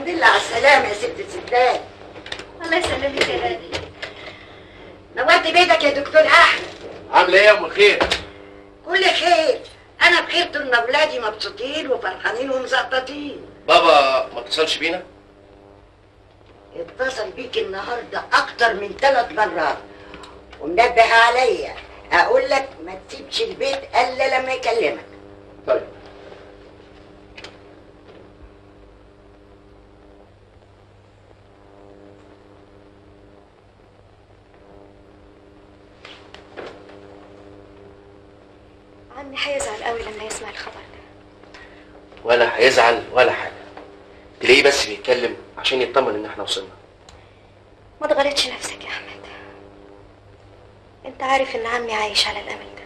لله على السلامة يا ست الستات الله يسلمك يا نادي نورت بيتك يا دكتور احمد عامله ايه يا ام الخير كل خير انا بخير طول ما اولادي مبسوطين وفرحانين ومزقططين بابا ما اتصلش بينا اتصل بيك النهارده اكتر من ثلاث مرات ومنبه عليا اقول لك ما تسيبش البيت الا لما يكلمك طيب عمي هيزعل قوي لما يسمع الخبر ده ولا هيزعل ولا حاجه تلاقيه بس بيتكلم عشان يطمن ان احنا وصلنا ما تغلطش نفسك يا احمد انت عارف ان عمي عايش على الامل ده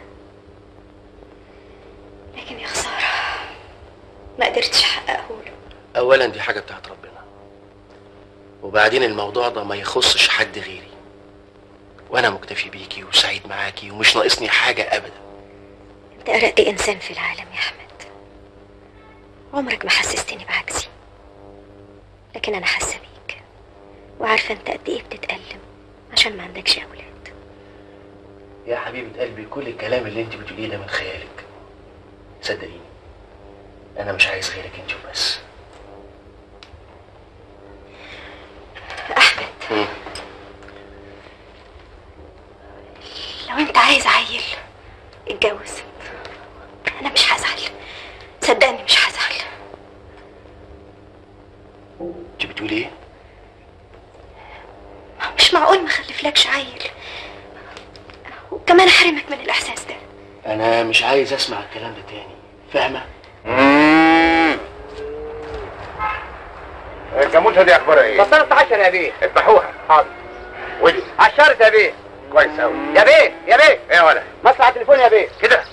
لكن يا خساره ما قدرتش احققه له اولا دي حاجه بتاعت ربنا وبعدين الموضوع ده ما يخصش حد غيري وانا مكتفي بيكي وسعيد معاكي ومش ناقصني حاجه ابدا انت ارقت انسان في العالم يا احمد عمرك ما حسستني بعكسي لكن انا حاسه بيك وعارفه انت قد ايه بتتألم عشان ما عندكش اولاد يا حبيبه قلبي كل الكلام اللي انت بتقوليه ده من خيالك صدقيني انا مش عايز غيرك انت وبس احمد مم. لو انت عايز عيل اتجوز انا مش هزعل صدقني مش هزعل انت بتقولي ايه مش معقول ما اخلفلكش عيل وكمان احرمك من الاحساس ده انا مش عايز اسمع الكلام ده تاني فاهمه الجاموسه دي اخبارها ايه؟ بطلت 10 يا بيه اذبحوها حاضر ودي عشرت يا بيه كويس قوي يا بيه يا بيه ايه يا ولد مصلحة تليفون يا بيه كده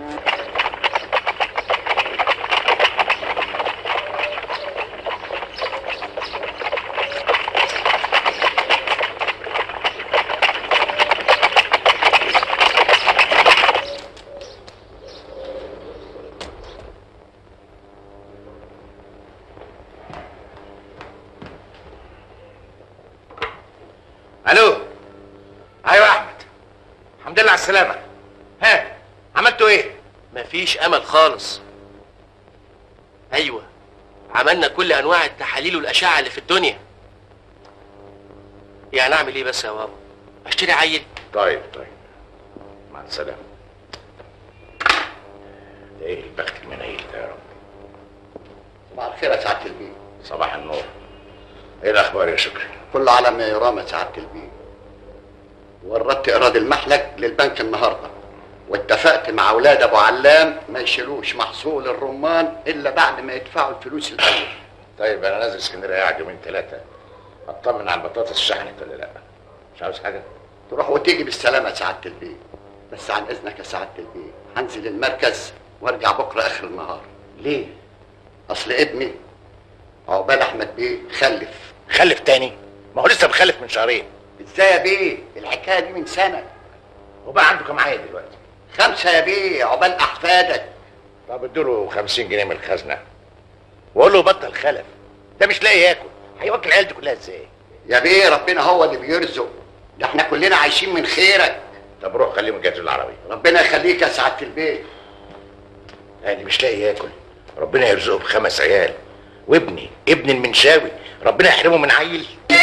الو ايوه يا احمد الحمد لله على السلامه ها عملتوا ايه مفيش امل خالص ايوه عملنا كل انواع التحاليل والاشعه اللي في الدنيا يعني اعمل ايه بس يا بابا اشتري عيل طيب طيب مع السلامه ده ايه البخت المنيل ده يا رب صباح الخير يا سعاده البيه صباح النور ايه الاخبار يا شكري كل على ما يرام يا سعاده البيه وردت ايراد المحلك للبنك النهارده واتفقت مع اولاد ابو علام ما يشيلوش محصول الرمان الا بعد ما يدفعوا الفلوس الاول طيب انا نازل اسكندريه قاعد يومين ثلاثه اطمن على البطاطس شحنت ولا لا مش عاوز حاجه تروح وتيجي بالسلامه يا سعاده البيه بس عن اذنك يا سعاده البيه هنزل المركز وارجع بكره اخر النهار ليه اصل ابني عقبال احمد بيه خلف خلف تاني ما هو لسه مخلف من شهرين ازاي يا بيه الحكايه دي من سنه وبقى عنده كام عيل دلوقتي خمسه يا بيه عقبال احفادك طب اديله 50 جنيه من الخزنه وقول له بطل خلف ده مش لاقي ياكل هيوكل عيلته كلها ازاي يا بيه ربنا هو اللي بيرزق ده احنا كلنا عايشين من خيرك طب روح خليهم يجهزوا العربيه ربنا يخليك يا سعاده البيت يعني مش لاقي ياكل ربنا يرزقه بخمس عيال وابني ابن المنشاوي ربنا يحرمه من عيل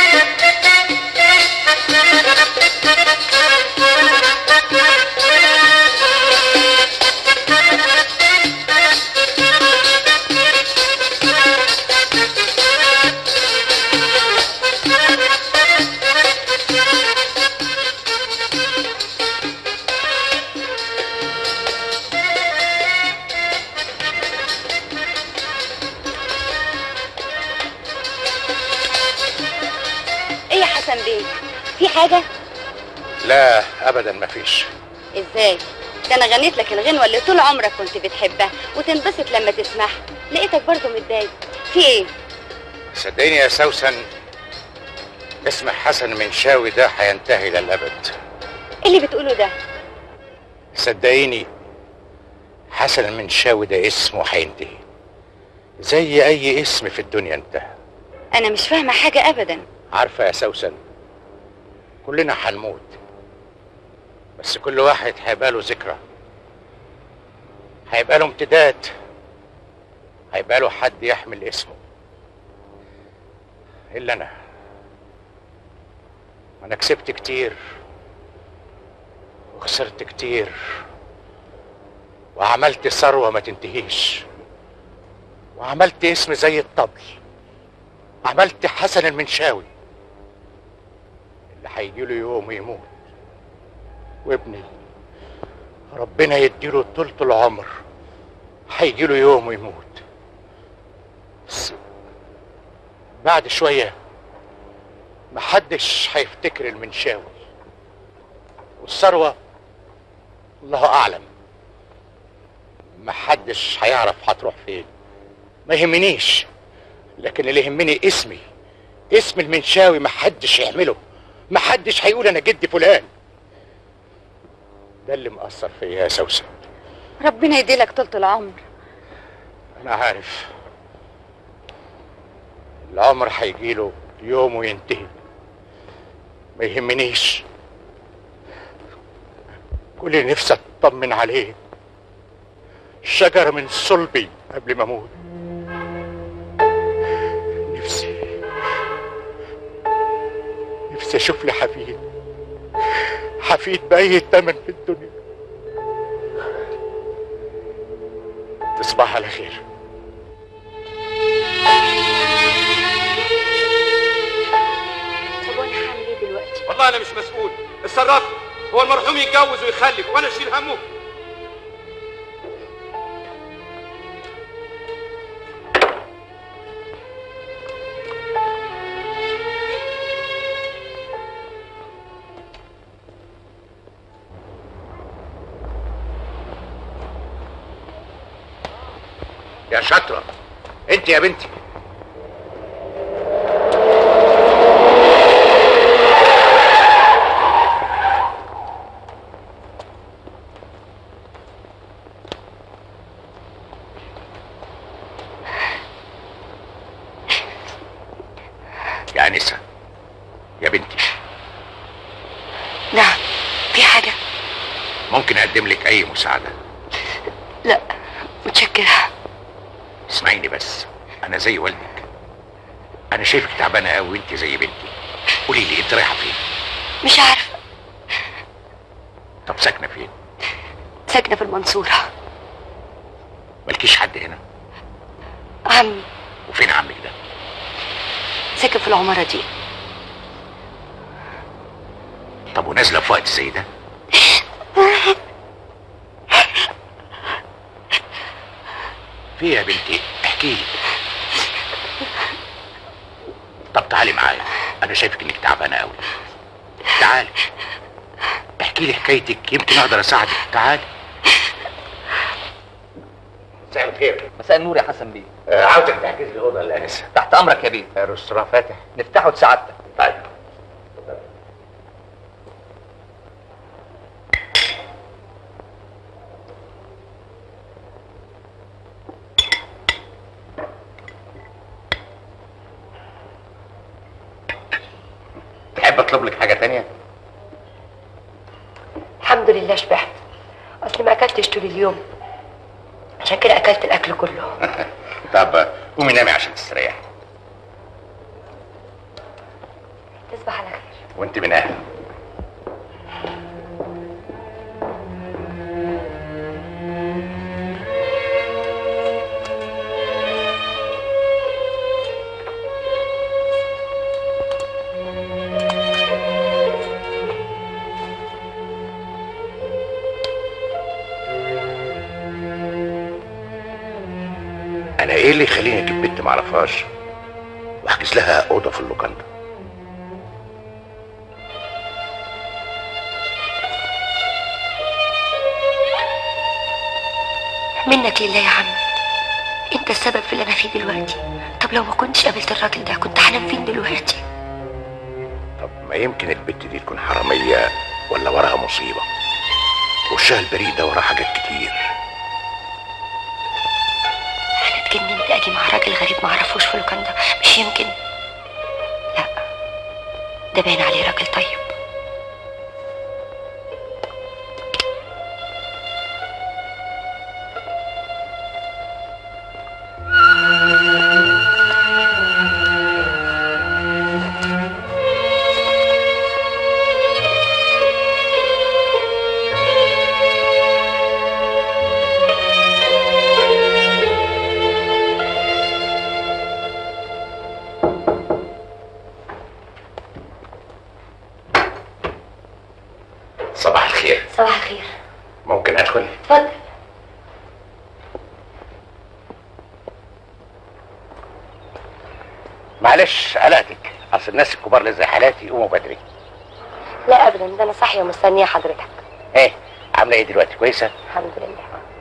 ايه يا حسن بيه في حاجة لا ابدا مفيش ازاي ده انا غنيت لك الغنوة اللي طول عمرك كنت بتحبها وتنبسط لما تسمعها لقيتك برضه متضايق في ايه صدقيني يا سوسن اسم حسن منشاوي ده هينتهي للابد ايه اللي بتقوله ده صدقيني حسن المنشاوي ده اسمه هينتهي زي اي اسم في الدنيا انتهى انا مش فاهمه حاجه ابدا عارفة يا سوسن كلنا هنموت بس كل واحد هيبقى له ذكرى هيبقى له امتداد هيبقى له حد يحمل اسمه الا انا انا كسبت كتير وخسرت كتير وعملت ثروة ما تنتهيش وعملت اسم زي الطبل عملت حسن المنشاوي اللي هيجيله يوم يموت وابني ربنا يديله طولة العمر هيجيله يوم ويموت بس بعد شوية محدش هيفتكر المنشاوي والثروة الله أعلم محدش هيعرف هتروح فين ما يهمنيش لكن اللي يهمني اسمي اسم المنشاوي محدش يعمله محدش هيقول انا جدي فلان ده اللي مأثر فيا يا سوسن ربنا يديلك طولة العمر انا عارف العمر هيجيله يوم وينتهي ما يهمنيش كل اللي نفسي اطمن عليه شجرة من صلبي قبل ما اموت نفسي نفسي اشوف لي حفيد حفيد بأي تمن في الدنيا تصبح على خير طب وانا هعمل ايه دلوقتي والله انا مش مسؤول اتصرفت هو المرحوم يتجوز ويخلف وانا اشيل همه يا شاطرة انت يا بنتي يا أنسة يا بنتي نعم في حاجة ممكن أقدم لك أي مساعدة لا متشكرة اسمعيني بس أنا زي والدك أنا شايفك تعبانة قوي وأنت زي بنتي قولي لي أنت رايحة فين؟ مش عارفة طب ساكنة فين؟ ساكنة في المنصورة مالكيش حد هنا عمي وفين عمك ده؟ ساكن في العمارة دي طب ونازلة في وقت زي ده؟ في يا بنتي احكي لي طب تعالي معايا انا شايفك انك تعبانه قوي تعالي احكي لي حكايتك يمكن اقدر اساعدك تعالي مساء الخير مساء النور يا حسن بيه آه، عاوزك تحجز لي اوضه للانسه تحت امرك يا بيه الرستوران فاتح نفتحه لسعادتك طيب تحب اطلب لك حاجه تانية الحمد لله شبعت اصلي ما اكلتش طول اليوم عشان كده اكلت الاكل كله طب قومي نامي عشان تستريحي تصبح على خير وانت من اهل انا ايه اللي يخليني اجيب بنت معرفهاش واحجز لها اوضه في اللوكاندا منك لله يا عم انت السبب في اللي انا فيه دلوقتي طب لو ما كنتش قابلت الراجل ده كنت هنام فين دلوقتي طب ما يمكن البت دي تكون حرامية ولا وراها مصيبة وشها البريء ده وراه حاجات كتير انا اتجننت اجي مع راجل غريب ما اعرفوش في اللوكاندا مش يمكن ده باين عليه راجل طيب صباح الخير صباح الخير ممكن ادخل اتفضل معلش قلقتك اصل الناس الكبار اللي زي حالاتي يقوموا بدري لا ابدا ده انا صاحيه ومستنيه حضرتك ايه عامله ايه دلوقتي كويسه الحمد لله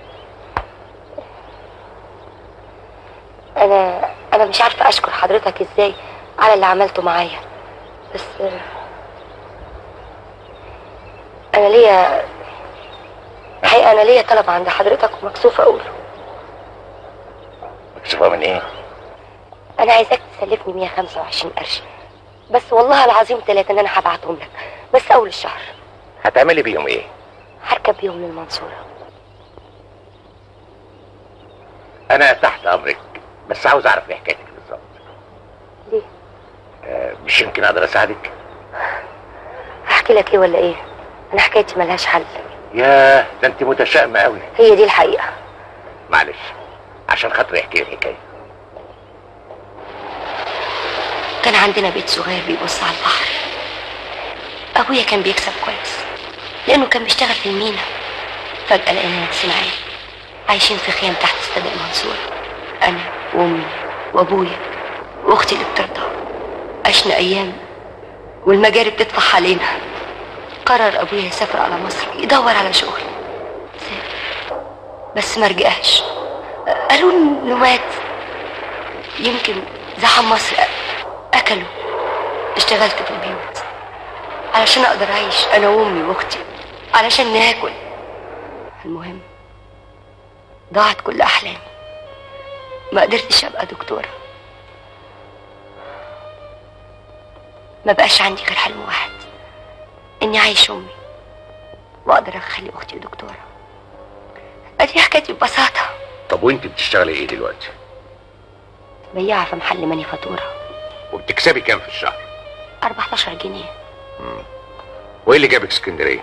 انا انا مش عارفه اشكر حضرتك ازاي على اللي عملته معايا بس انا ليا الحقيقه انا ليا طلب عند حضرتك ومكسوفه اقوله مكسوفه من ايه انا عايزاك تسلفني 125 قرش بس والله العظيم ثلاثة ان انا هبعتهم لك بس اول الشهر هتعملي بيهم ايه هركب بيهم للمنصورة انا تحت امرك بس عاوز اعرف ايه حكايتك بالظبط ليه؟ آه مش يمكن اقدر اساعدك هحكي لك ايه ولا ايه انا حكايتي ملهاش حل ياه ده انت متشائمه قوي هي دي الحقيقة معلش عشان خاطري احكي لي الحكايه كان عندنا بيت صغير بيبص على البحر ابويا كان بيكسب كويس لانه كان بيشتغل في المينا فجأة لقينا نفسنا عيل عايشين في خيام تحت استاد المنصورة انا وامي وابويا واختي اللي بترضع عشنا ايام والمجاري بتطفح علينا قرر ابويا يسافر على مصر يدور على شغل سافر بس ما رجعش قالوا انه مات يمكن زحم مصر اكلوا اشتغلت في البيوت علشان اقدر اعيش انا وامي واختي علشان ناكل المهم ضاعت كل احلامي ما قدرتش ابقى دكتوره ما بقاش عندي غير حلم واحد اني اعيش امي واقدر اخلي اختي دكتوره ادي حكايتي ببساطه طب وانت بتشتغلي ايه دلوقتي بياعه في محل مانيفاتوره وبتكسبي كام في الشهر 14 جنيه وايه اللي جابك اسكندريه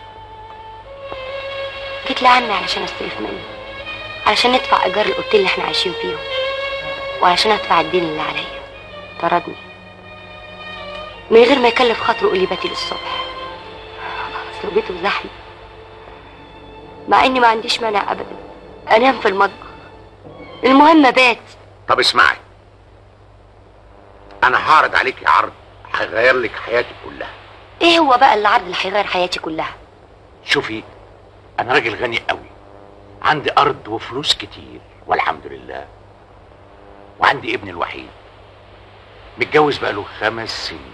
جيت لعمي علشان استلف منه علشان ندفع ايجار الاوتيل اللي احنا عايشين فيهم وعلشان ادفع الدين اللي عليا طردني من غير ما يكلف خاطره يقول لي باتي للصبح اصل بيته زحمه مع اني ما عنديش مانع ابدا انام في المطبخ المهم بات طب اسمعي انا هعرض عليكي عرض هيغير لك حياتك كلها ايه هو بقى العرض اللي هيغير حياتي كلها شوفي انا راجل غني قوي عندي ارض وفلوس كتير والحمد لله وعندي ابني الوحيد متجوز بقاله خمس سنين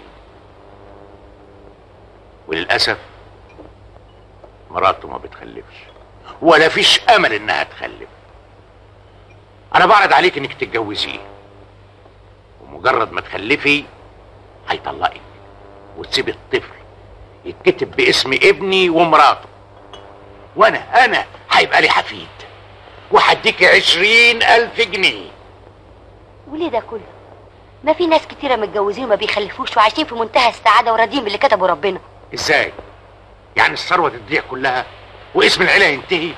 وللاسف مراته ما بتخلفش ولا فيش امل انها تخلف انا بعرض عليك انك تتجوزيه ومجرد ما تخلفي هيطلقك وتسيب الطفل يتكتب باسم ابني ومراته وانا انا هيبقى لي حفيد وهديكي عشرين الف جنيه وليه ده كله ما في ناس كتيرة متجوزين وما بيخلفوش وعايشين في منتهى السعادة وراضيين باللي كتبه ربنا ازاي يعني الثروه تضيع كلها واسم العيله ينتهي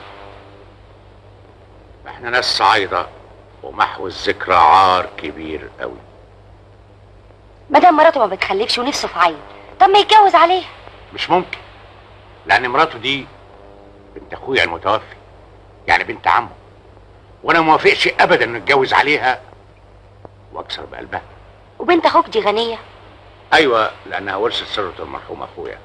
احنا ناس صعايده ومحو الذكرى عار كبير قوي ما دام مراته ما بتخلفش ونفسه في عيل طب ما يتجوز عليها مش ممكن لان مراته دي بنت اخويا المتوفي يعني بنت عمه وانا موافقش ابدا ان اتجوز عليها واكسر بقلبها وبنت اخوك دي غنية ايوه لانها ورثت ثروه المرحوم اخويا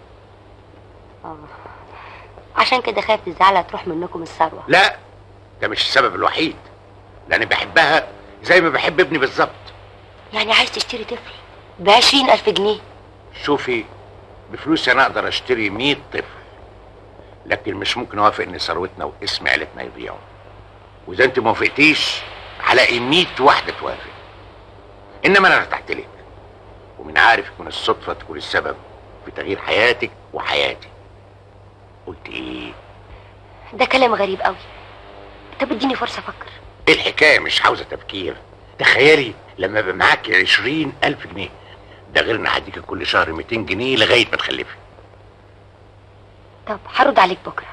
عشان كده خايف تزعلها تروح منكم الثروة لا ده مش السبب الوحيد لاني بحبها زي ما بحب ابني بالظبط يعني عايز تشتري طفل بعشرين ألف جنيه شوفي بفلوسي انا اقدر اشتري 100 طفل لكن مش ممكن اوافق ان ثروتنا واسم عيلتنا يضيعوا واذا انت ما وافقتيش هلاقي 100 واحده توافق انما انا ارتحت لك ومن عارف من الصدفة تكون السبب في تغيير حياتك وحياتي قلت ايه ده كلام غريب قوي طب اديني فرصه افكر ايه الحكاية مش عاوزة تفكير تخيلي لما يبقى معاكي عشرين ألف جنيه ده غير ان هديكي كل شهر 200 جنيه لغاية ما تخلفي طب هرد عليك بكره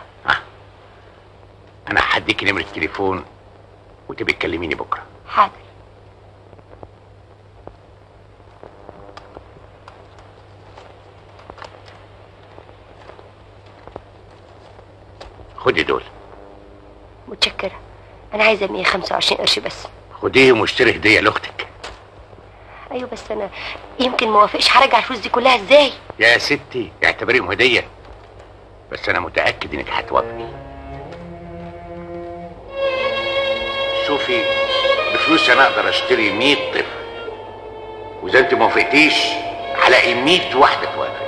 انا هديكي نمرة التليفون وتبقي تكلميني بكرة حاضر خدي دول متشكره انا عايزه 125 قرش بس خديهم واشتري هدية لاختك ايوه بس انا يمكن ما وافقش هرجع الفلوس دي كلها ازاي يا ستي اعتبريهم هدية بس انا متأكد انك هتوافقي شوفي بفلوسي انا اقدر اشتري 100 طفل واذا انت ما وافقتيش هلاقي 100 واحدة توافق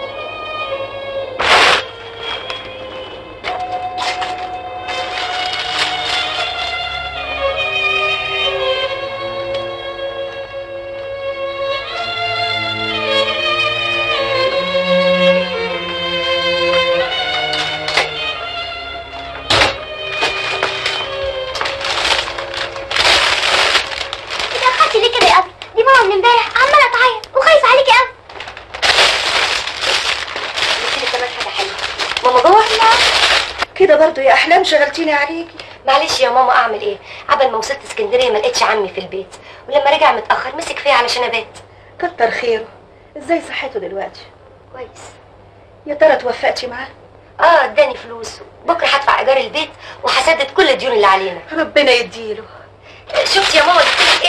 اتأخرتي ليه كده يا أبي؟ دي ماما من امبارح عمالة تعيط وخايفة عليكي قوي قلت لك كمان حاجه حلوه ماما جوه كده برضو يا احلام شغلتيني عليكي معلش يا ماما اعمل ايه عبل ما وصلت اسكندريه ما لقيتش عمي في البيت ولما رجع متاخر مسك فيا علشان ابات كتر خيره ازاي صحته دلوقتي كويس يا ترى توفقتي معاه اه اداني فلوس بكره هدفع ايجار البيت وهسدد كل الديون اللي علينا ربنا يديله شفت يا ماما جبت لك ايه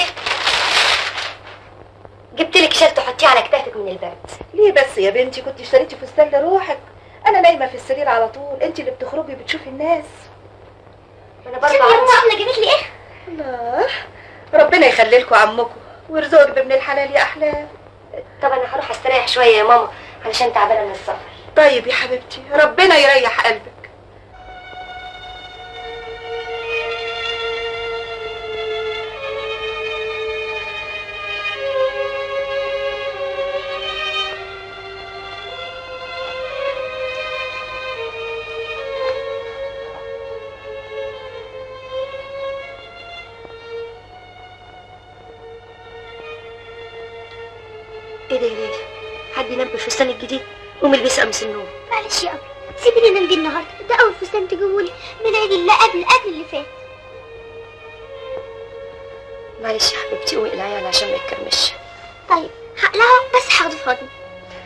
جبت لك شال تحطيه على كتافك من البرد ليه بس يا بنتي كنت اشتريتي فستان لروحك انا نايمه في السرير على طول انت اللي بتخرجي بتشوفي الناس انا شوفي برضه يا ماما عندي أمنة جابت لي إيه؟ الله ربنا يخلي لكم عمكم ويرزقك بابن الحلال يا احلام طب انا هروح استريح شويه يا ماما علشان تعبانه من السفر طيب يا حبيبتي ربنا يريح قلبك ايه ده يا ليلى حد ينام بالفستان الجديد قوم البسي قميص النوم معلش يا أبي سيبيني أنام بيه النهاردة ده أول فستان تجيبولي من العيد اللي قبل قبل اللي فات معلش يا حبيبتي قومي العيال عشان ما يتكرمش طيب هقلعه بس هاخده في حضني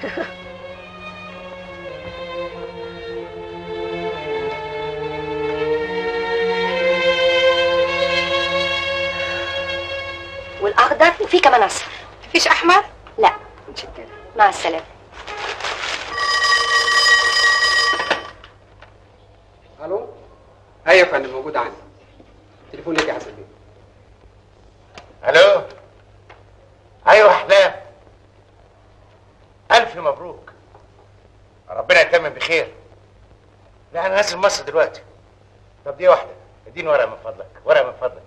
والاخضر وفي كمان اصفر مفيش احمر لا متشكره مع السلامه الو ايوه يا فندم موجود عندي تليفون لك يا حسن بيه الو ايوه احلام الف مبروك ربنا يتمم بخير لا انا نازل مصر دلوقتي طب دي واحده اديني ورقه من فضلك ورقه من فضلك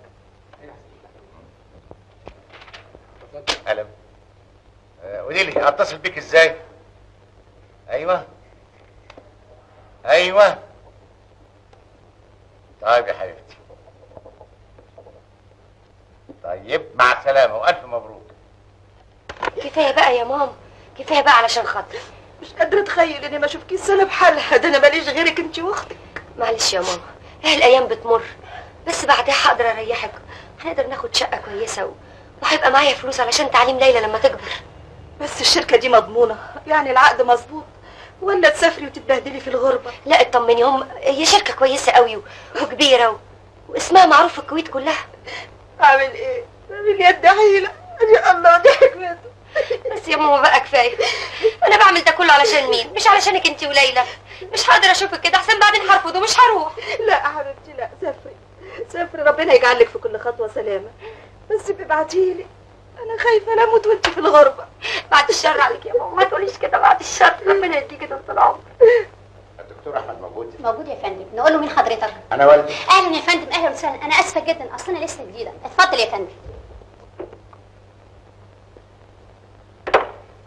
قلم آه، قولي لي اتصل بيك ازاي ايوه ايوه طيب يا حبيبتي طيب مع السلامه والف مبروك كفايه بقى يا ماما كفايه بقى علشان خاطري مش قادره اتخيل اني ما اشوفكيش سنه بحالها ده انا ماليش غيرك انت واختك معلش يا ماما هي الايام بتمر بس بعدها هقدر اريحك هنقدر ناخد شقه كويسه و... وهيبقى معايا فلوس علشان تعليم ليلى لما تكبر بس الشركه دي مضمونه يعني العقد مظبوط ولا تسافري وتتبهدلي في الغربه لا اطمني هم هي شركه كويسه قوي و... وكبيره و... واسمها معروف في الكويت كلها اعمل ايه من يد حيله يا الله دي حكمته بس يا ماما بقى كفايه انا بعمل ده كله علشان مين مش علشانك انت وليلى مش هقدر اشوفك كده احسن بعدين هرفض ومش هروح لا يا حبيبتي لا سافري سافري ربنا يجعلك في كل خطوه سلامه بس ابعتيلي انا خايفه لا اموت وانت في الغربه بعد الشر عليك يا ماما ما تقوليش كده بعد الشر ربنا يديك طول العمر الدكتور احمد موجود موجود يا فندم نقول له مين حضرتك انا والدي اهلا يا فندم اهلا وسهلا انا اسفه جدا اصل انا لسه جديده اتفضل يا فندم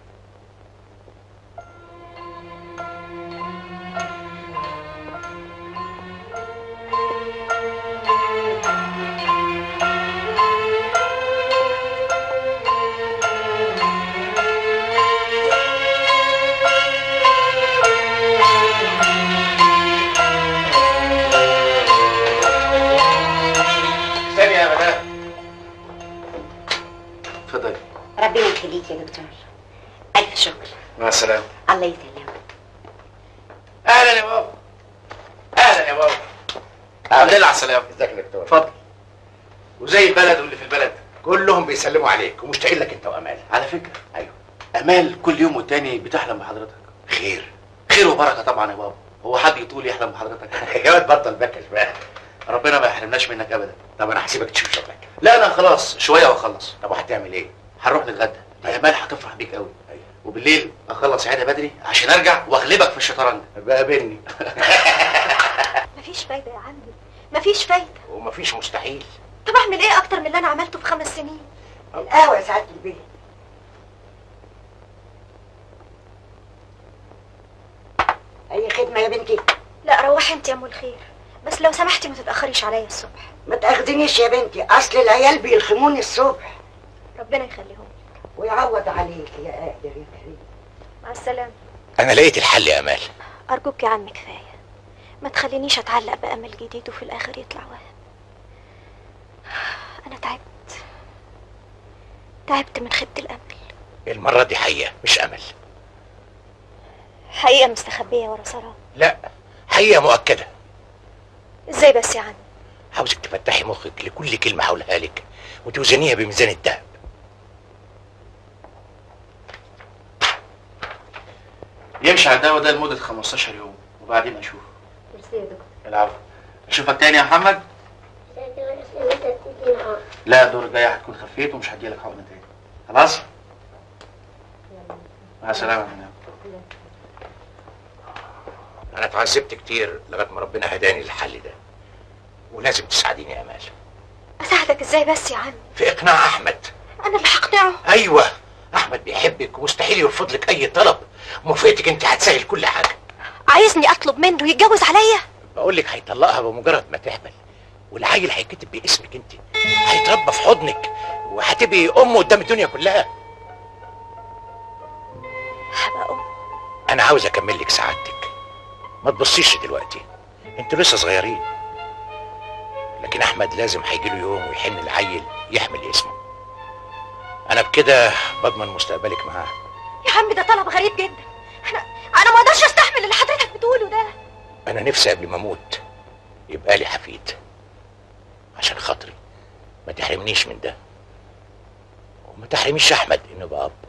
دكتور الف شكر مع السلامه الله يسلمك اهلا يا بابا اهلا يا بابا الحمد لله على السلامه ازيك يا دكتور اتفضل وزي البلد واللي في البلد كلهم بيسلموا عليك ومشتاقين لك انت وامال على فكره ايوه امال كل يوم والتاني بتحلم بحضرتك خير خير وبركه طبعا يا بابا هو حد يطول يحلم بحضرتك يا واد بطل بكش بقى ربنا ما يحرمناش منك ابدا طب انا هسيبك تشوف شغلك لا انا خلاص شويه واخلص طب وهتعمل ايه؟ هنروح نتغدى دي امال هتفرح بيك قوي وبالليل اخلص عيادة بدري عشان ارجع واغلبك في الشطرنج بقى بيني مفيش فايدة يا عمي مفيش فايدة ومفيش مستحيل طب اعمل ايه اكتر من اللي انا عملته في خمس سنين القهوه يا سعاده البيت اي خدمه يا بنتي لا روحي انت يا ام الخير بس لو سمحتي ما تتاخريش عليا الصبح ما تاخدنيش يا بنتي اصل العيال بيلخموني الصبح ربنا يخليهم ويعوض عليك يا قادر يا كريم مع السلامة انا لقيت الحل يا امال ارجوك يا عم كفاية ما تخلينيش اتعلق بامل جديد وفي الاخر يطلع وهم انا تعبت تعبت من خيبة الامل المره دي حقيقه مش امل حقيقة مستخبية ورا سراب لا حقيقه مؤكده ازاي بس يا عم عاوزك تفتحي مخك لكل كلمه هقولها لك وتوزنيها بميزان الذهب يمشي على الدواء ده لمده 15 يوم وبعدين اشوف ميرسي يا دكتور العفو اشوفك تاني يا محمد لا الدور الجاي هتكون خفيت ومش هديلك حقنه تاني خلاص مع السلامه يا منى. انا اتعذبت كتير لغايه ما ربنا هداني للحل ده ولازم تساعديني يا امال اساعدك ازاي بس يا عم في اقناع احمد انا اللي هقنعه ايوه احمد بيحبك ومستحيل يرفض لك اي طلب موافقتك انت هتسهل كل حاجه عايزني اطلب منه يتجوز عليا بقول لك هيطلقها بمجرد ما تحمل والعيل هيتكتب باسمك انت هيتربى في حضنك وهتبقي ام قدام الدنيا كلها هبقى ام انا عاوز اكمل لك سعادتك ما تبصيش دلوقتي انتوا لسه صغيرين لكن احمد لازم هيجي له يوم ويحن العيل يحمل اسمه انا بكده بضمن مستقبلك معاه يا عم ده طلب غريب جدا انا انا ما اقدرش استحمل اللي حضرتك بتقوله ده انا نفسي قبل ما اموت يبقى لي حفيد عشان خاطري ما تحرمنيش من ده وما تحرميش احمد انه يبقى اب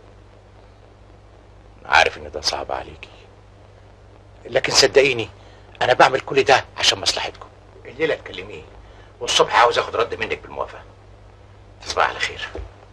عارف ان ده صعب عليكي لكن صدقيني انا بعمل كل ده عشان مصلحتكم الليله تكلميه والصبح عاوز اخد رد منك بالموافقه تصبح على خير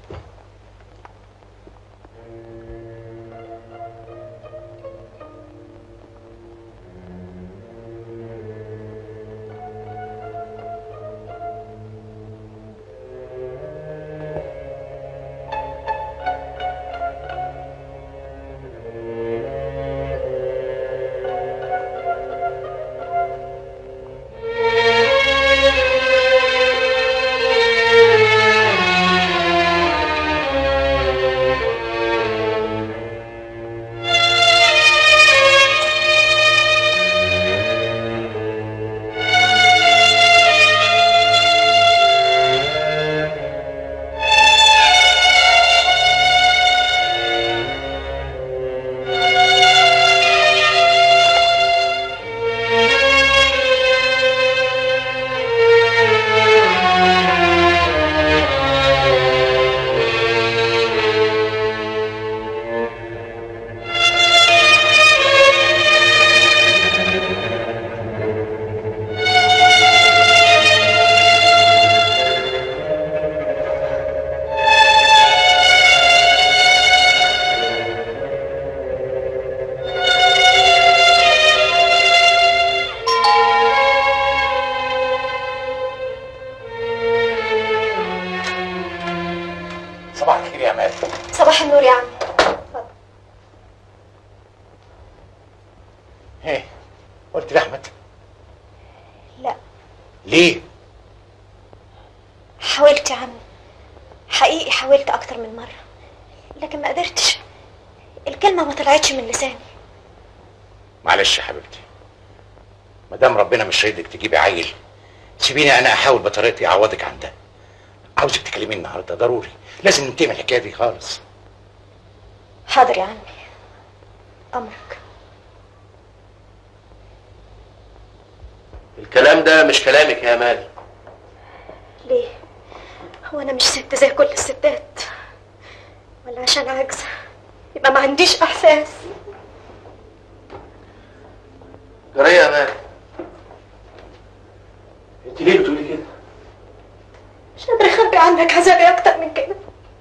صباح الخير يا مال صباح النور يا عم ايه قلت لاحمد لا ليه حاولت يا عم حقيقي حاولت اكتر من مرة لكن ما قدرتش الكلمة ما طلعتش من لساني معلش يا حبيبتي ما دام ربنا مش رايدك تجيبي عيل سيبيني انا احاول بطريقتي اعوضك عن ده عاوزك تكلميني النهارده ضروري لازم ننتهي من الحكايه دي خالص حاضر يا عمي امرك الكلام ده مش كلامك يا امال ليه هو انا مش ست زي كل الستات ولا عشان عاجزه يبقى ما عنديش احساس جرى يا امال انت ليه بتقولي كده مش قادره اخبي عنك عذابي اكتر من كده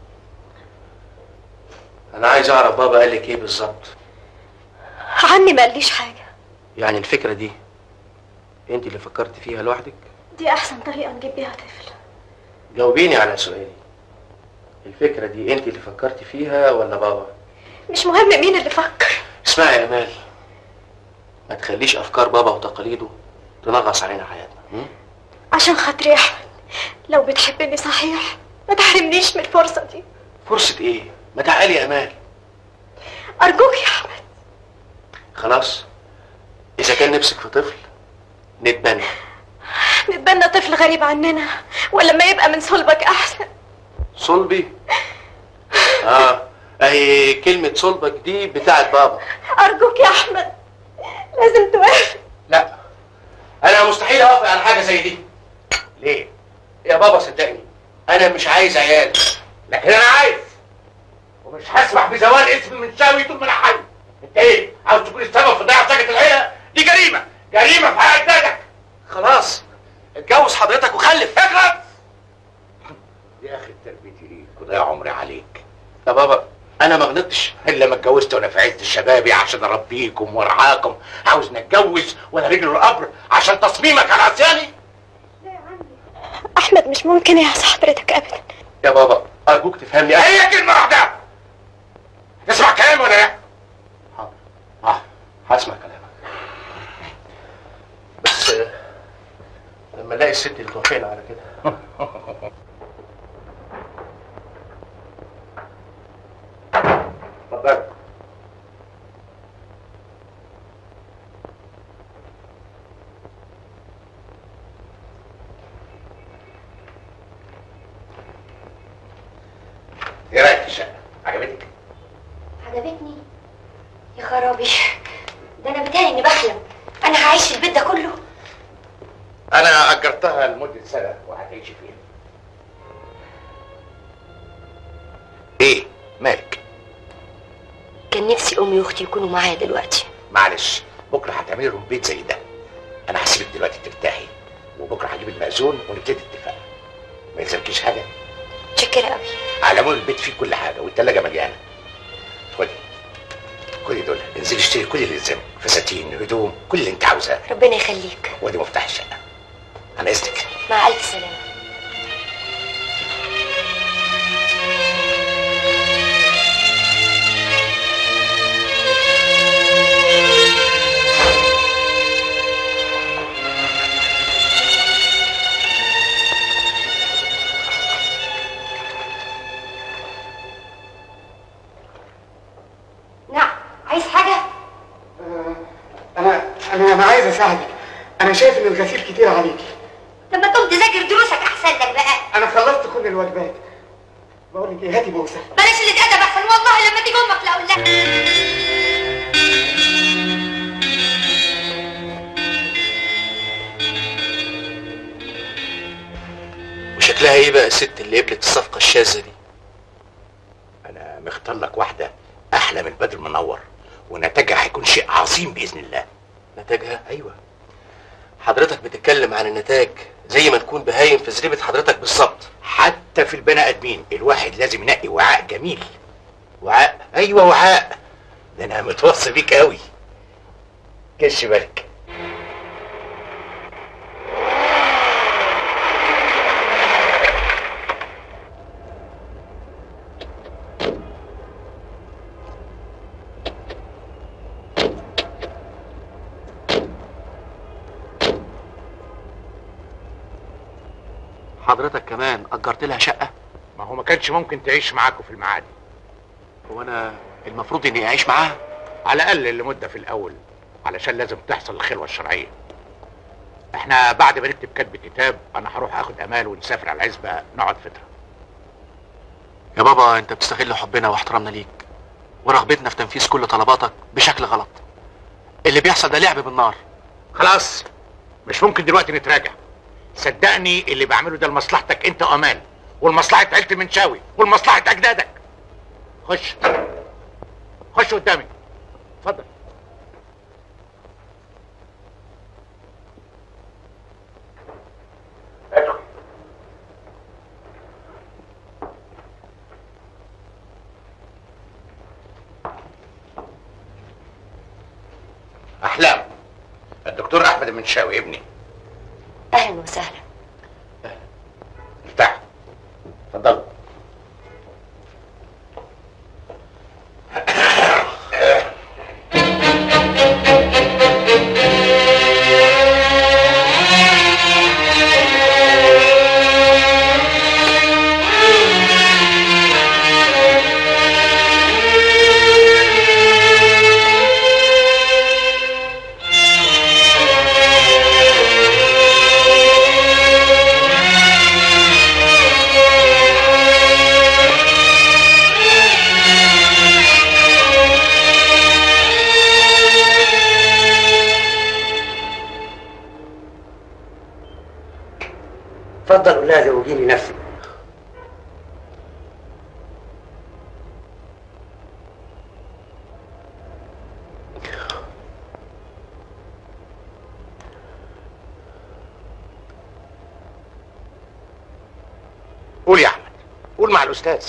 انا عايز اعرف بابا قال لك ايه بالظبط عمي ما قاليش حاجه يعني الفكره دي انت اللي فكرت فيها لوحدك دي احسن طريقه نجيب بيها طفل جاوبيني على سؤالي الفكره دي انت اللي فكرت فيها ولا بابا مش مهم مين اللي فكر اسمعي يا امال ما تخليش افكار بابا وتقاليده تنغص علينا حياتنا م? عشان خاطري يا احمد لو بتحبني صحيح ما تحرمنيش من الفرصه دي فرصه ايه ما تعالي يا امال ارجوك يا احمد خلاص اذا كان نفسك في طفل نتبنى نتبنى طفل غريب عننا ولا ما يبقى من صلبك احسن صلبي اه اهي كلمه صلبك دي بتاعت بابا ارجوك يا احمد لازم توافق لا انا مستحيل اوافق على حاجه زي دي ليه يا بابا صدقني انا مش عايز عيال لكن انا عايز ومش هسمح بزوال اسم من شاوي طول ما انا حي انت ايه عاوز تكون السبب في ضياع سكة العيله دي جريمه جريمه في حق اجدادك خلاص اتجوز حضرتك وخلف اخلص يا اخي تربيتي ليك وضيع عمري عليك يا بابا انا ما غلطتش الا ما اتجوزت وانا في عز شبابي عشان اربيكم وارعاكم عاوز نتجوز وانا رجل القبر عشان تصميمك على عصياني احمد مش ممكن يعصي حضرتك ابدا يا بابا ارجوك تفهمني هي كلمه واحده تسمع كلامي ولا لا اه هسمع كلامك بس آه، لما الاقي الست اللي توافقنا على كده اتفضل ايه رايك في الشقه عجبتك عجبتني يا خرابي ده انا بتهيألي اني بحلم انا هعيش في البيت ده كله انا اجرتها لمده سنه وهتعيشي فيها ايه مالك كان نفسي امي واختي يكونوا معايا دلوقتي معلش بكره هتعملي لهم بيت زي ده انا هسيبك دلوقتي ترتاحي وبكره هجيب المأذون ونبتدي اتفاق ما يلزمكيش حاجه متشكره قوي على العموم البيت فيه كل حاجه والثلاجه مليانه خدي خدي دول انزلي اشتري كل اللي يلزمك فساتين هدوم كل اللي انت عاوزاه ربنا يخليك وادي مفتاح الشقه انا اذنك مع الف سلامه نعم عايز حاجه انا انا انا عايز اساعدك انا شايف ان الغسيل كتير عليكي طب ما تقوم تذاكر دروسك احسن لك بقى انا خلصت كل الواجبات بقول لك ايه هاتي بوسه بلاش اللي اتأدب احسن والله لما تيجي امك لا اقول لها وشكلها ايه بقى الست اللي قبلت الصفقه الشاذه دي انا مختار لك واحده احلى من بدر منور ونتاجها هيكون شيء عظيم باذن الله نتاجها ايوه حضرتك بتتكلم عن النتاج زي ما نكون بهايم في زريبه حضرتك بالظبط حتى في البني ادمين الواحد لازم ينقي وعاء جميل وعاء ايوه وعاء ده انا متوصي بيك قوي كش بالك حضرتك كمان اجرت لها شقه ما هو ما كانش ممكن تعيش معاكم في المعادي هو انا المفروض اني اعيش معاها على الاقل لمده في الاول علشان لازم تحصل الخلوه الشرعيه احنا بعد ما نكتب كتب كتاب انا هروح اخد امال ونسافر على العزبه نقعد فتره يا بابا انت بتستغل حبنا واحترامنا ليك ورغبتنا في تنفيذ كل طلباتك بشكل غلط اللي بيحصل ده لعب بالنار خلاص مش ممكن دلوقتي نتراجع صدقني اللي بعمله ده لمصلحتك انت وامان ولمصلحه عيله المنشاوي ولمصلحه اجدادك خش خش قدامي اتفضل احلام الدكتور احمد المنشاوي ابني اهلا وسهلا افتح اتفضل اتفضل قول لها زوجيني نفسك قول يا احمد قول مع الاستاذ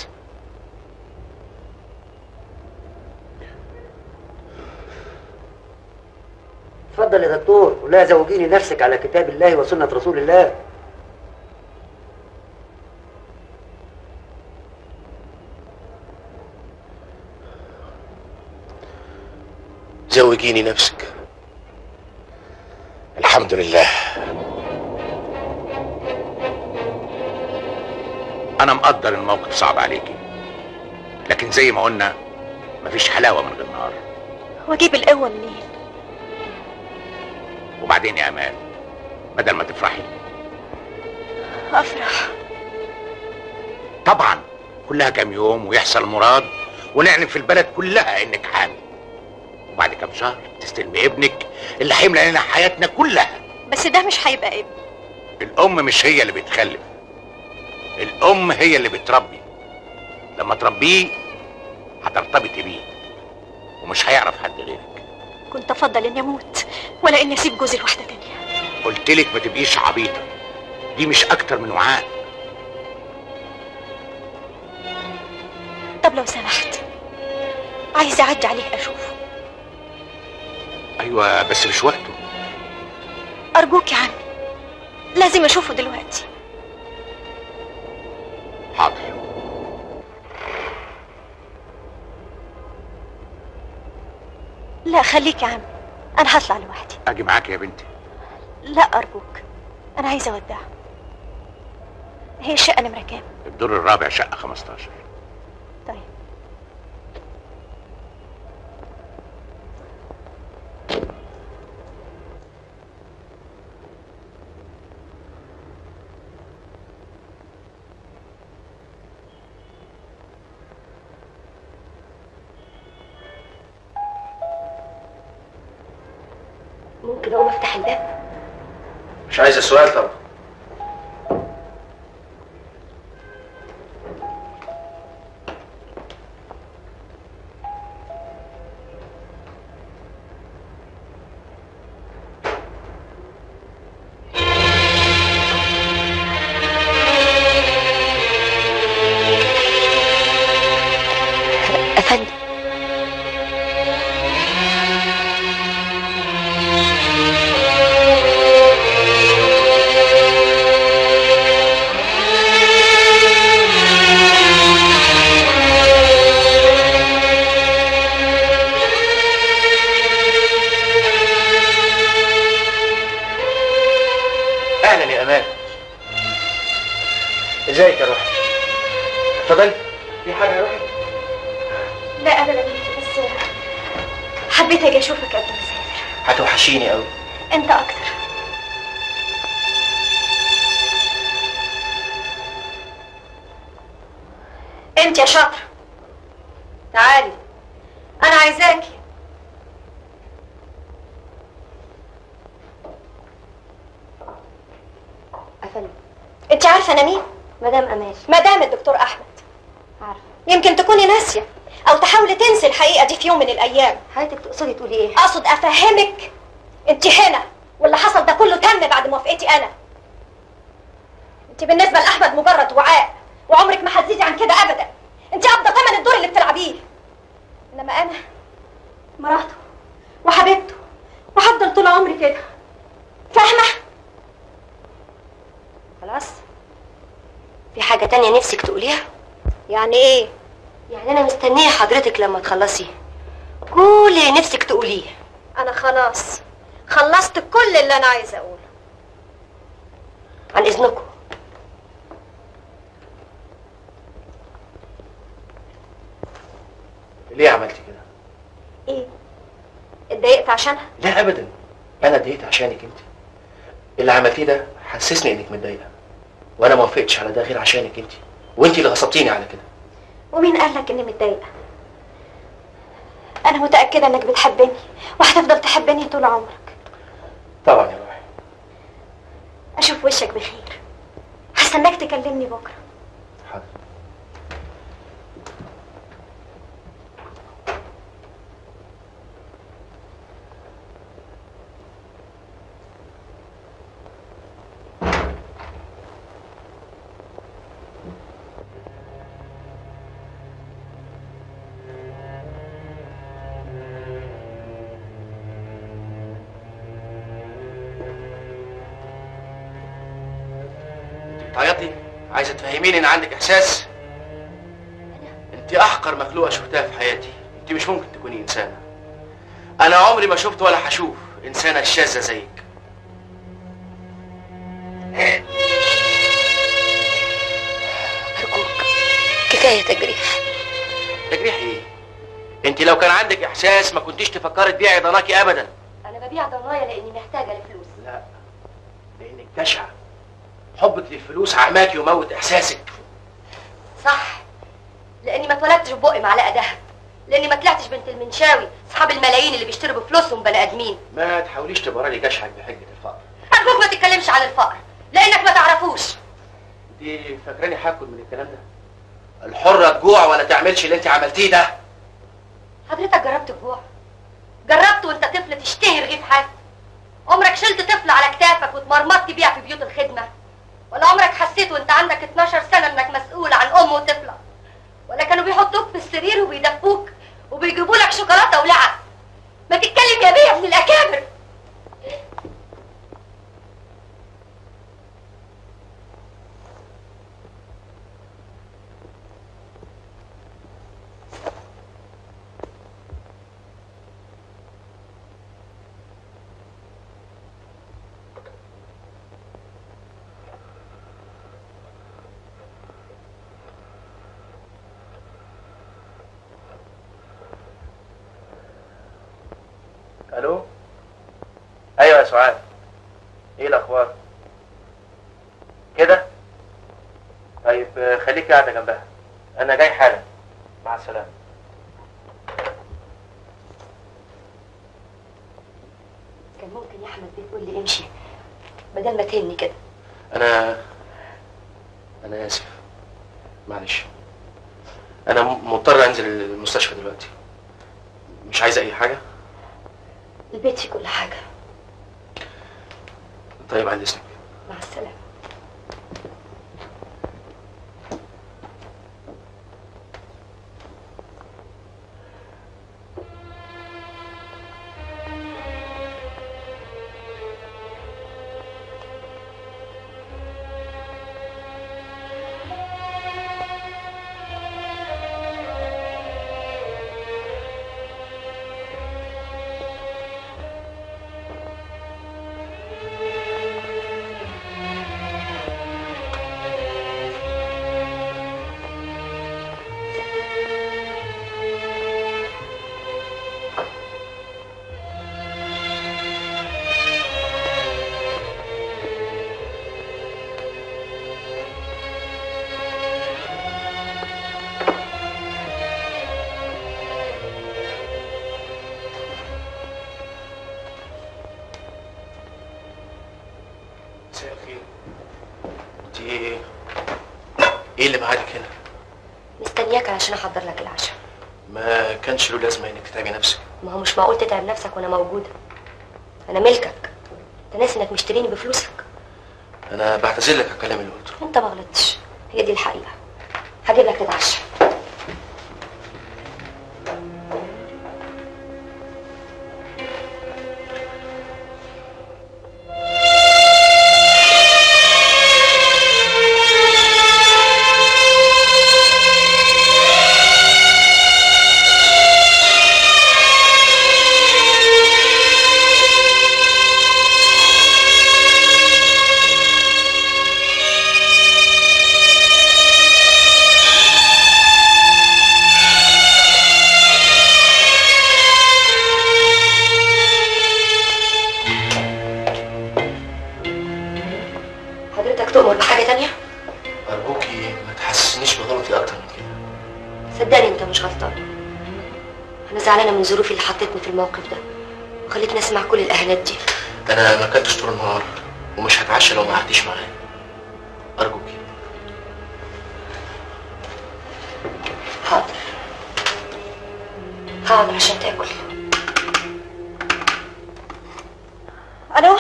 اتفضل يا دكتور قول لها زوجيني نفسك على كتاب الله وسنة رسول الله زوجيني نفسك الحمد لله انا مقدر الموقف صعب عليكي لكن زي ما قلنا مفيش حلاوه من غير نار واجيب القوه منين وبعدين يا امان بدل ما تفرحي افرح طبعا كلها كام يوم ويحصل مراد ونعلن في البلد كلها انك حامل وبعد كام شهر تستلمي ابنك اللي هيملى لنا حياتنا كلها بس ده مش هيبقى ابني الام مش هي اللي بتخلف الام هي اللي بتربي لما تربيه هترتبطي بيه ومش هيعرف حد غيرك كنت افضل اني اموت ولا اني اسيب جوزي لواحده تانية قلت لك ما تبقيش عبيطه دي مش اكتر من وعاء طب لو سمحت عايزه اعدي عليه اشوفه ايوه بس مش وقته ارجوك يا عمي لازم اشوفه دلوقتي حاضر لا خليك يا عمي انا هطلع لوحدي اجي معاك يا بنتي لا ارجوك انا عايزه اودعه هي الشقه نمره كام الدور الرابع شقه 15 طيب ممكن اقوم افتح الباب مش عايز السؤال طبعا افندم اهلا يا امان ازيك يا روحي اتفضلي في حاجه يا روحي لا ابدا بس حبيت اجي اشوفك قبل ما اسافر هتوحشيني قوي انت اكتر انت يا شاطر تعالي انا عايزاكي افندم انت عارفه انا مين مدام امال مدام الدكتور احمد عارفه يمكن تكوني ناسيه او تحاولي تنسي الحقيقه دي في يوم من الايام حضرتك تقصدي تقولي ايه اقصد افهمك انت هنا واللي حصل ده كله تم بعد موافقتي انا انت بالنسبه لاحمد مجرد وعاء وعمرك ما هتزيدي عن كده ابدا انت قابضه ثمن الدور اللي بتلعبيه انما انا مراته وحبيبته وهفضل طول عمري كده فاهمه خلاص في حاجة تانية نفسك تقوليها يعني ايه يعني انا مستنية حضرتك لما تخلصي كل اللي نفسك تقوليه انا خلاص خلصت كل اللي انا عايزه اقوله عن اذنكم ليه عملتي كده ايه اتضايقت عشانها لا ابدا انا اتضايقت عشانك انت اللي عملتيه ده حسسني انك متضايقه وانا ما وافقتش على ده غير عشانك انت وانت اللي غصبتيني على كده ومين قال لك اني متضايقه انا متاكده انك بتحبني وهتفضل تحبني طول عمرك طبعا يا روحي اشوف وشك بخير هستناك تكلمني بكره حاضر بتعيطي عايزه تفهميني ان عندك احساس انت احقر مخلوقه شفتها في حياتي انت مش ممكن تكوني انسانه انا عمري ما شفت ولا هشوف انسانه شاذه زيك ارجوك كفاية تجريح تجريح ايه انت لو كان عندك احساس ما كنتيش تفكري تبيعي ضناكي ابدا انا ببيع ضنايا لاني محتاجة لفلوس لا لانك جشعه حبك للفلوس عماكي وموت احساسك صح لاني ما اتولدتش ببقي معلقة دهب لاني ما طلعتش بنت المنشاوي اصحاب الملايين اللي بيشتروا بفلوسهم بني ادمين ما تحاوليش تبرري لي جشعك بحجه الفقر ارجوك ما تتكلمش عن الفقر لانك ما تعرفوش انت فاكراني هاكل من الكلام ده الحره تجوع ولا تعملش اللي انت عملتيه ده حضرتك جربت الجوع جربت وانت طفل تشتهي رغيف حاف عمرك شلت طفل على كتافك واتمرمطت بيها في بيوت الخدمه ولا عمرك حسيت وانت عندك 12 سنه انك مسؤول عن ام وطفله ولا كانوا بيحطوك في السرير وبيدفوك وبيجيبوا لك شوكولاته ولعب ما تتكلم يا بيه يا ابن الاكابر الو ايوه يا سعاد ايه الاخبار كده طيب آه، خليك قاعده جنبها انا جاي حالا مع السلامه كان ممكن يا احمد بيه تقول لي امشي بدل ما تهني كده انا انا اسف معلش انا م- مضطر انزل المستشفى دلوقتي مش عايزه اي حاجه البيت فيه كل حاجه طيب عند اذنك مع السلامه ايه اللي معادك هنا مستنياك علشان احضر لك العشاء ما كانش له لازمه انك تتعبي نفسك ما هو مش معقول تتعب نفسك وانا موجوده انا ملكك انت ناسي انك مشتريني بفلوسك انا بعتذر لك على الكلام اللي قلته انت ما غلطتش هي دي الحقيقه هجيب لك تتعشى حضرتك تؤمر بحاجه تانية ارجوكي ما تحسسنيش بغلطي اكتر من كده صدقني انت مش غلطان انا زعلانه من ظروفي اللي حطيتني في الموقف ده وخلتني اسمع كل الاهانات دي انا ما اكلتش طول النهار ومش هتعشى لو ما قعدتيش معايا ارجوكي حاضر هقعد عشان تاكل الو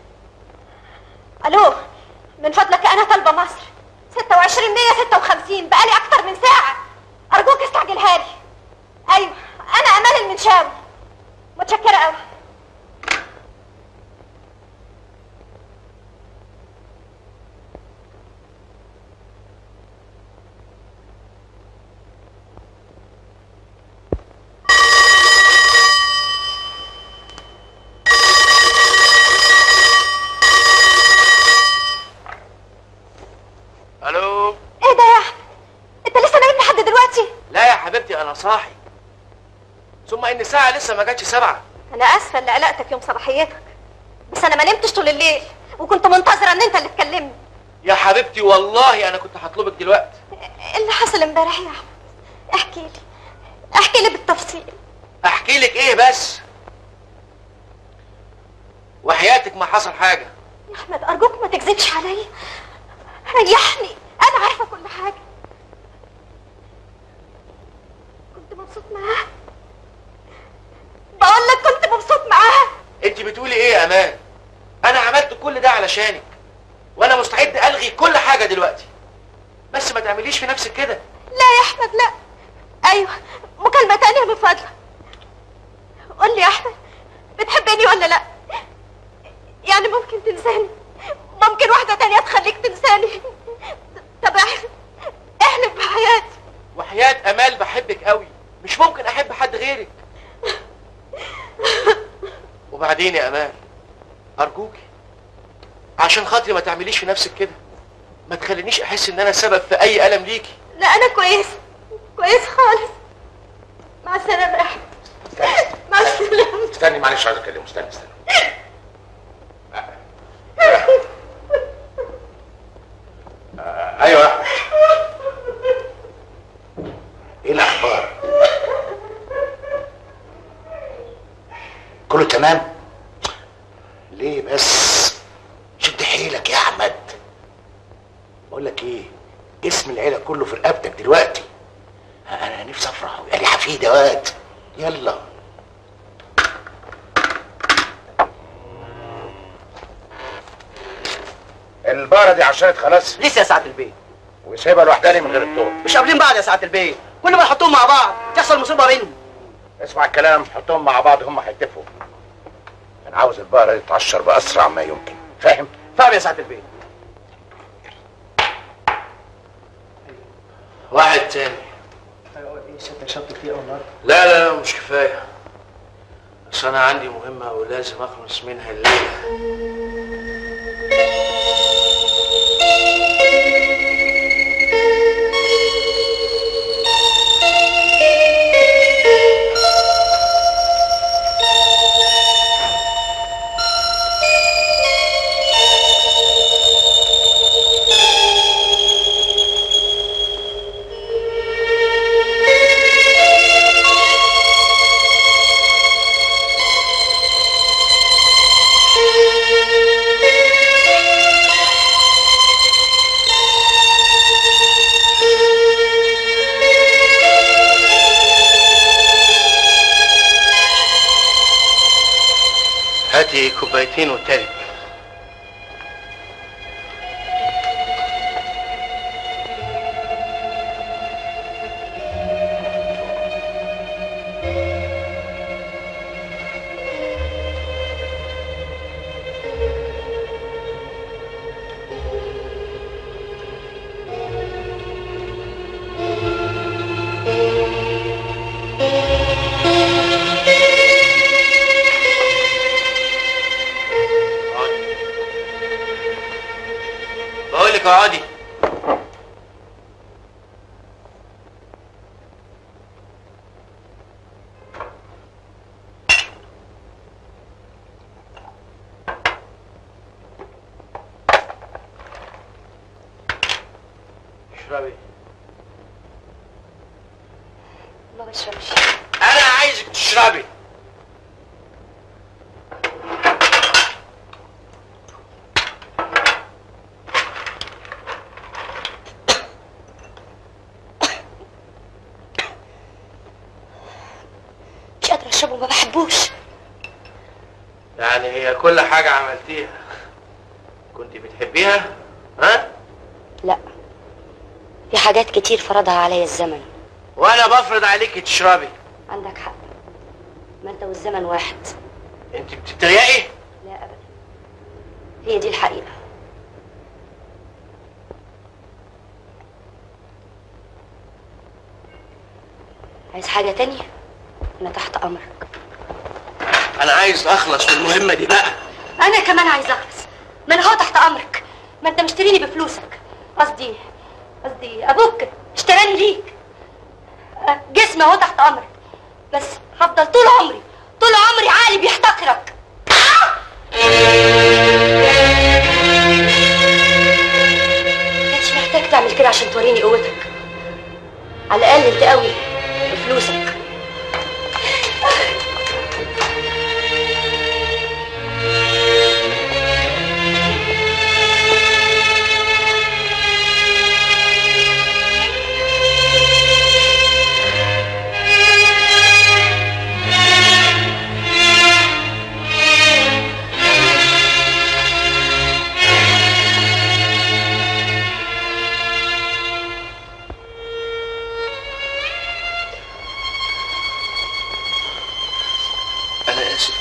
الو من فضلك انا طالبه مصر 26 156 بقالي اكتر من ساعه ارجوك استعجلها لي ايوه انا امال المنشاوي متشكره قوي الو ايه ده يا احمد انت لسه نايم لحد دلوقتي لا يا حبيبتي انا صاحي ثم ان الساعه لسه ما جاتش سبعة انا اسفه اللي قلقتك يوم صباحيتك بس انا ما نمتش طول الليل وكنت منتظره ان انت اللي تكلمني يا حبيبتي والله انا كنت هطلبك دلوقتي ايه اللي حصل امبارح يا احمد احكي لي احكي لي بالتفصيل احكي لك ايه بس وحياتك ما حصل حاجه يا احمد ارجوك ما تكذبش عليا ريحني انا عارفه كل حاجه كنت مبسوط معاها بقول لك كنت مبسوط معاها انت بتقولي ايه يا امان انا عملت كل ده علشانك وانا مستعد الغي كل حاجه دلوقتي بس ما تعمليش في نفسك كده لا يا احمد لا ايوه مكالمه تانية من فضلك قول لي يا احمد بتحبني ولا لا يعني ممكن تنساني ممكن واحده تانية تخليك تنساني طب احلف احلف بحياتي وحياه امال بحبك قوي مش ممكن احب حد غيرك وبعدين يا امان ارجوكي عشان خاطري ما تعمليش في نفسك كده ما تخلينيش احس ان انا سبب في اي الم ليكي لا انا كويس كويس خالص مع السلامه يا احمد مع السلامه استني معلش عايز اكلمه استني استني آه، ايوه يا احمد ايه الاخبار كله تمام ليه بس شد حيلك يا احمد بقول لك ايه اسم العيله كله في رقبتك دلوقتي انا نفسي افرح ويبقى لي حفيده واد يلا البارة دي عشرت خلاص لسه يا سعاده البيه وسايبها لوحدها ليه من غير الطوب مش قابلين بعض يا سعاده البيه كل ما نحطهم مع بعض تحصل مصيبه بينهم اسمع الكلام حطهم مع بعض هم هيتفقوا انا عاوز البقرة دي تتعشر باسرع ما يمكن فاهم فاهم يا سعاده البيه واحد تاني ستة شط فيه اول مره لا لا لا مش كفايه بس انا عندي مهمه ولازم اخلص منها الليله Thank you. هاتي كوبايتين والتالت بقول لك اقعدي اشربي ما بشربش انا عايزك تشربي مش قادرة اشربه ما بحبوش يعني هي كل حاجة عملتيها كنت بتحبيها ها لا في حاجات كتير فرضها عليا الزمن وانا بفرض عليك تشربي عندك حق ما انت والزمن واحد انت بتتريقي لا ابدا هي دي الحقيقة عايز حاجة تانية انا تحت امرك انا عايز اخلص من المهمة دي بقى انا كمان عايز اخلص ما انا هو تحت امرك ما انت مشتريني بفلوسك قصدي قصدي ابوك اشتراني ليك أه، جسمي اهو تحت امرك بس هفضل طول عمري طول عمري عقلي بيحتقرك كانش محتاج تعمل كده عشان توريني قوتك على الاقل انت قوي بفلوسك انا اسف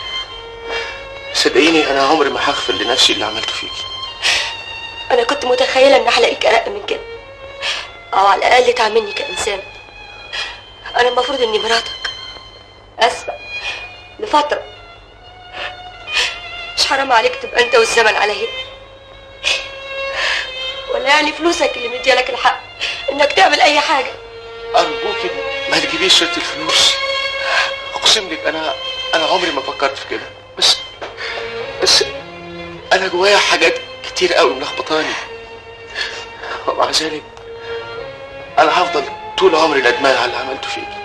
صدقيني انا عمري ما هغفر لنفسي اللي عملته فيكي انا كنت متخيله ان هلاقيك ارق من كده او على الاقل تعاملني كانسان انا المفروض اني مراتك اسفه لفتره مش حرام عليك تبقى انت والزمن عليا ولا يعني فلوسك اللي مديالك الحق انك تعمل اي حاجه ارجوكي ما تجيبيش سيره الفلوس اقسم لك انا انا عمري ما فكرت في كده بس بس انا جوايا حاجات كتير قوي ملخبطاني ومع ذلك انا هفضل طول عمري ندمان على اللي عملته فيكي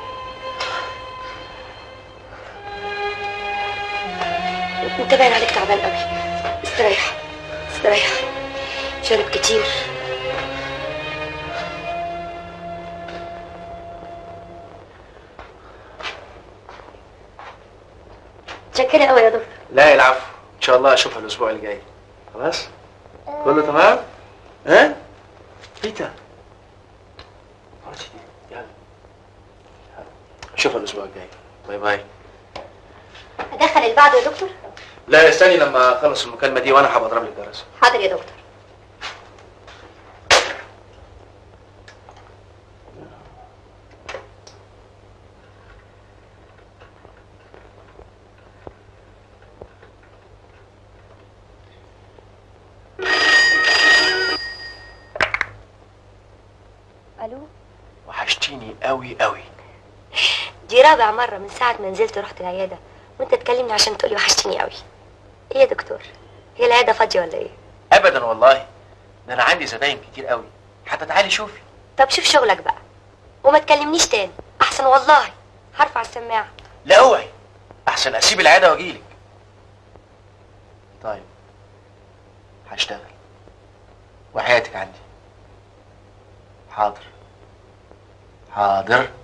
انت باين عليك تعبان قوي استريح استريح شرب كتير متشكرة قوي يا دكتور لا العفو ان شاء الله اشوفها الاسبوع الجاي خلاص كله تمام ها بيتا خلاص دي، يلا اشوفها الاسبوع الجاي باي باي ادخل اللي بعده يا دكتور لا استني لما اخلص المكالمه دي وانا هبقى اضرب لك جرس حاضر يا دكتور الو وحشتيني قوي قوي دي رابع مرة من ساعة ما نزلت رحت العيادة وانت تكلمني عشان تقولي وحشتني قوي ايه يا دكتور هي العيادة فاضية ولا ايه ابدا والله ده انا عندي زباين كتير قوي حتى تعالي شوفي طب شوف شغلك بقى وما تكلمنيش تاني احسن والله هرفع السماعة لا اوعي احسن اسيب العياده واجيلك طيب هشتغل وحياتك عندي حاضر حاضر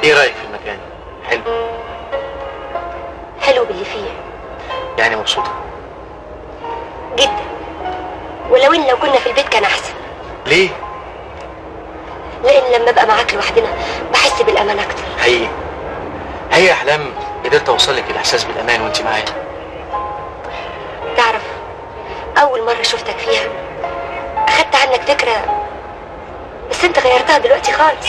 ايه رايك في المكان حلو حلو باللي فيه يعني مبسوطه جدا ولو ان لو كنا في البيت كان احسن ليه لان لما ابقى معاك لوحدنا بحس بالامان اكتر حقيقي هي احلام قدرت اوصل لك الاحساس بالامان وانت معايا تعرف اول مره شفتك فيها اخدت عنك فكره بس انت غيرتها دلوقتي خالص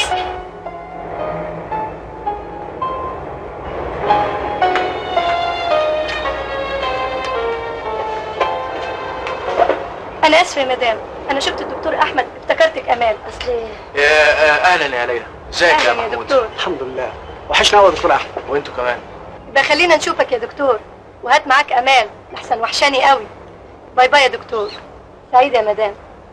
انا اسفه يا مدام انا شفت الدكتور احمد افتكرتك امال اصل يا آه، اهلا يا ليلى ازيك يا أهلاً يا محمود دكتور. الحمد لله وحشنا قوي يا دكتور احمد وانتوا كمان يبقى خلينا نشوفك يا دكتور وهات معاك امال لحسن وحشاني قوي باي باي يا دكتور سعيده يا مدام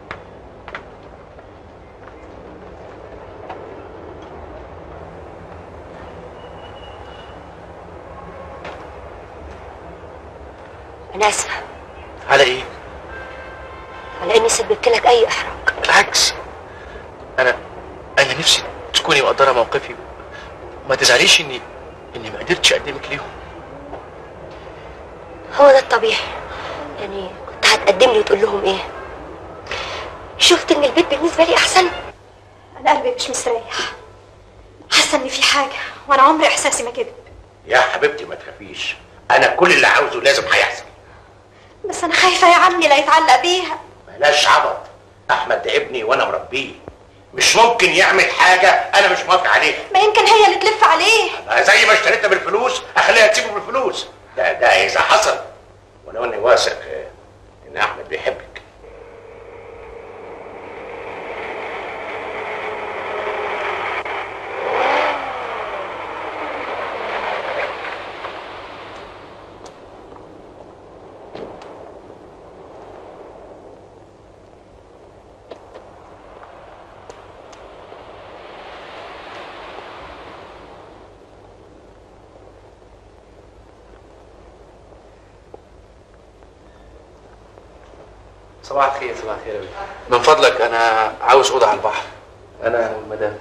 انا اسفه على ايه على اني سببت لك اي احراج بالعكس انا انا نفسي تكوني مقدره موقفي وما تزعليش اني اني ما قدرتش اقدمك ليهم هو ده الطبيعي يعني كنت هتقدم لي وتقول لهم ايه شفت ان البيت بالنسبه لي احسن انا قلبي مش مستريح حاسه ان في حاجه وانا عمري احساسي ما كده يا حبيبتي ما تخافيش انا كل اللي عاوزه لازم هيحصل بس انا خايفه يا عمي لا يتعلق بيها بلاش عبط احمد ده ابني وانا مربيه مش ممكن يعمل حاجه انا مش موافق عليها ما يمكن هي اللي تلف عليه أنا زي ما اشتريتها بالفلوس اخليها تسيبه بالفلوس ده ده اذا حصل ولو اني واثق آه، ان احمد بيحبك صباح الخير صباح الخير يا بيه. من فضلك انا عاوز اوضه على البحر انا والمدام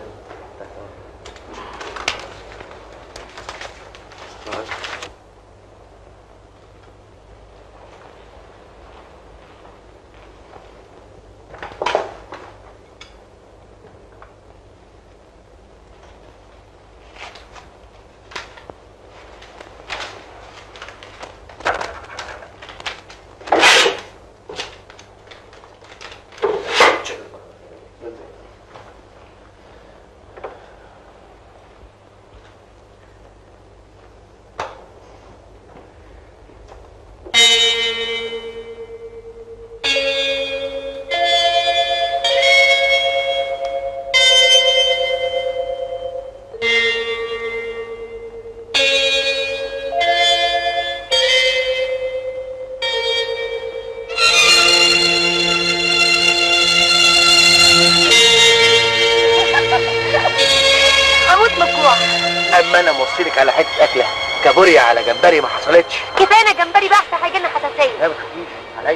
هموت من الجوع اما انا موصيلك على حته اكله كابوريا على جمبري ما حصلتش كفايه جمبري بقى هيجي لنا حساسيه لا ما تخافيش عليا